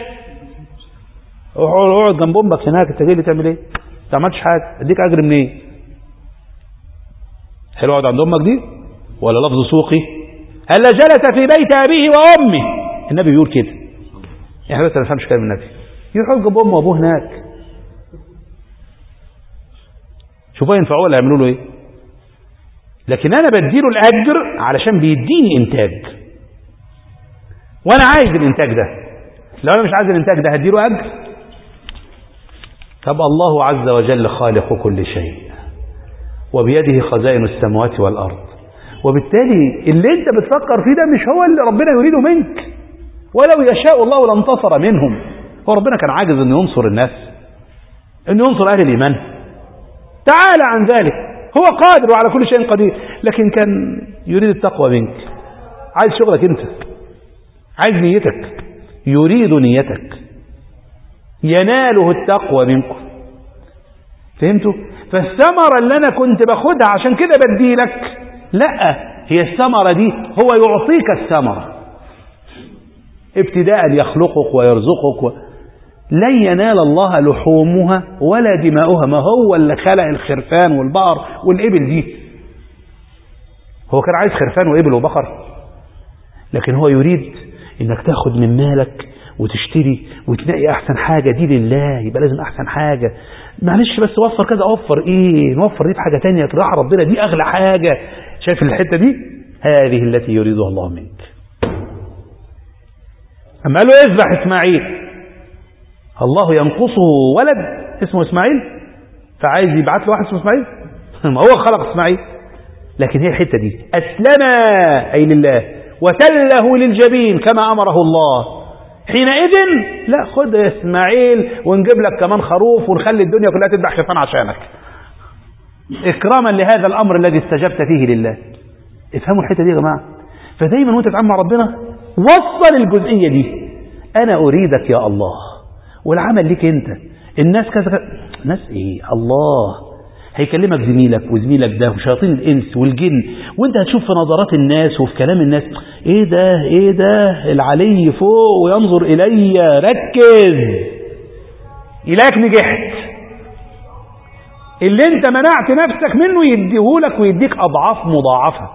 اقعد جنب امك هناك انت جاي لي تعمل ايه؟ ما عملتش حاجه اديك اجر منين؟ إيه؟ حلو اقعد عند امك دي ولا لفظ سوقي؟ هلا جلس في بيت ابيه وامه النبي بيقول كده احنا بس ما نفهمش كلام النبي يروحوا جنب امه وابوه هناك شوفوا ينفعوه ولا يعملوا له ايه؟ لكن انا بديله الاجر علشان بيديني انتاج وانا عايز الانتاج ده لو انا مش عايز الانتاج ده هديله اجر طب الله عز وجل خالق كل شيء وبيده خزائن السماوات والارض وبالتالي اللي انت بتفكر فيه ده مش هو اللي ربنا يريده منك ولو يشاء الله لانتصر منهم هو ربنا كان عاجز انه ينصر الناس انه ينصر اهل الايمان تعالى عن ذلك هو قادر وعلى كل شيء قدير لكن كان يريد التقوى منك عايز شغلك انت عايز نيتك يريد نيتك يناله التقوى منكم فهمتوا فالثمرة اللي انا كنت باخدها عشان كده بدي لك لا هي الثمرة دي هو يعطيك الثمرة ابتداء يخلقك ويرزقك و... لن ينال الله لحومها ولا دماؤها ما هو اللي خلق الخرفان والبقر والإبل دي هو كان عايز خرفان وإبل وبقر لكن هو يريد انك تاخد من مالك وتشتري وتلاقي احسن حاجة دي لله يبقى لازم احسن حاجة معلش بس وفر كذا اوفر ايه نوفر دي في حاجة تانية راح ربنا دي اغلى حاجة شايف الحتة دي هذه التي يريدها الله منك اما قال له اذبح اسماعيل الله ينقصه ولد اسمه اسماعيل فعايز يبعت له واحد اسمه اسماعيل ما هو خلق اسماعيل لكن هي الحتة دي اسلم اي لله وتله للجبين كما امره الله حينئذ لا خد يا اسماعيل ونجيب لك كمان خروف ونخلي الدنيا كلها تذبح خرفان عشانك اكراما لهذا الامر الذي استجبت فيه لله افهموا الحته دي يا جماعه فدايما وانت تتعامل مع ربنا وصل الجزئيه دي انا اريدك يا الله والعمل ليك انت الناس كذا ناس ايه الله هيكلمك زميلك وزميلك ده وشياطين الانس والجن وانت هتشوف في نظرات الناس وفي كلام الناس ايه ده ايه ده العلي فوق وينظر الي ركز اليك نجحت اللي انت منعت نفسك منه يديهولك ويديك اضعاف مضاعفه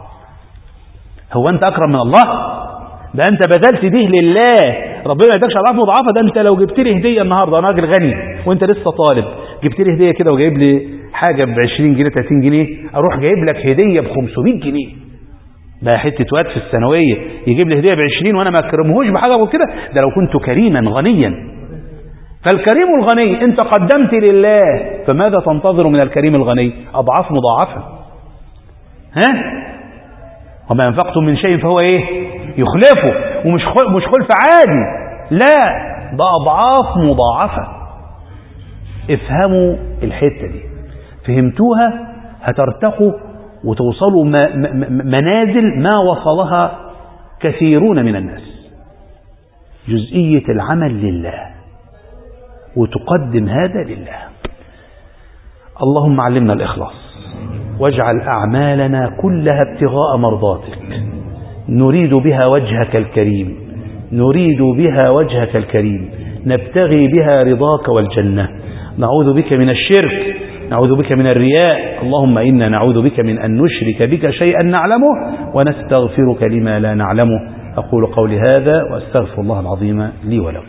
هو انت اكرم من الله ده انت بذلت دي لله ربنا ما يدكش اضعاف مضاعفه ده انت لو جبت لي هديه النهارده انا راجل غني وانت لسه طالب جبت لي هديه كده وجايب لي حاجه ب 20 جنيه 30 جنيه اروح جايب لك هديه ب 500 جنيه ده حته واد في الثانويه يجيب لي هديه ب 20 وانا ما اكرمهوش بحاجه وكده ده لو كنت كريما غنيا فالكريم الغني انت قدمت لله فماذا تنتظر من الكريم الغني اضعاف مضاعفه ها وما انفقتم من شيء فهو ايه يخلفه ومش خل... مش خلف عادي لا ده اضعاف مضاعفه افهموا الحته دي فهمتوها هترتقوا وتوصلوا ما منازل ما وصلها كثيرون من الناس جزئية العمل لله وتقدم هذا لله اللهم علمنا الإخلاص واجعل أعمالنا كلها ابتغاء مرضاتك نريد بها وجهك الكريم نريد بها وجهك الكريم نبتغي بها رضاك والجنة نعوذ بك من الشرك نعوذ بك من الرياء اللهم إنا نعوذ بك من أن نشرك بك شيئا نعلمه ونستغفرك لما لا نعلمه أقول قولي هذا وأستغفر الله العظيم لي ولكم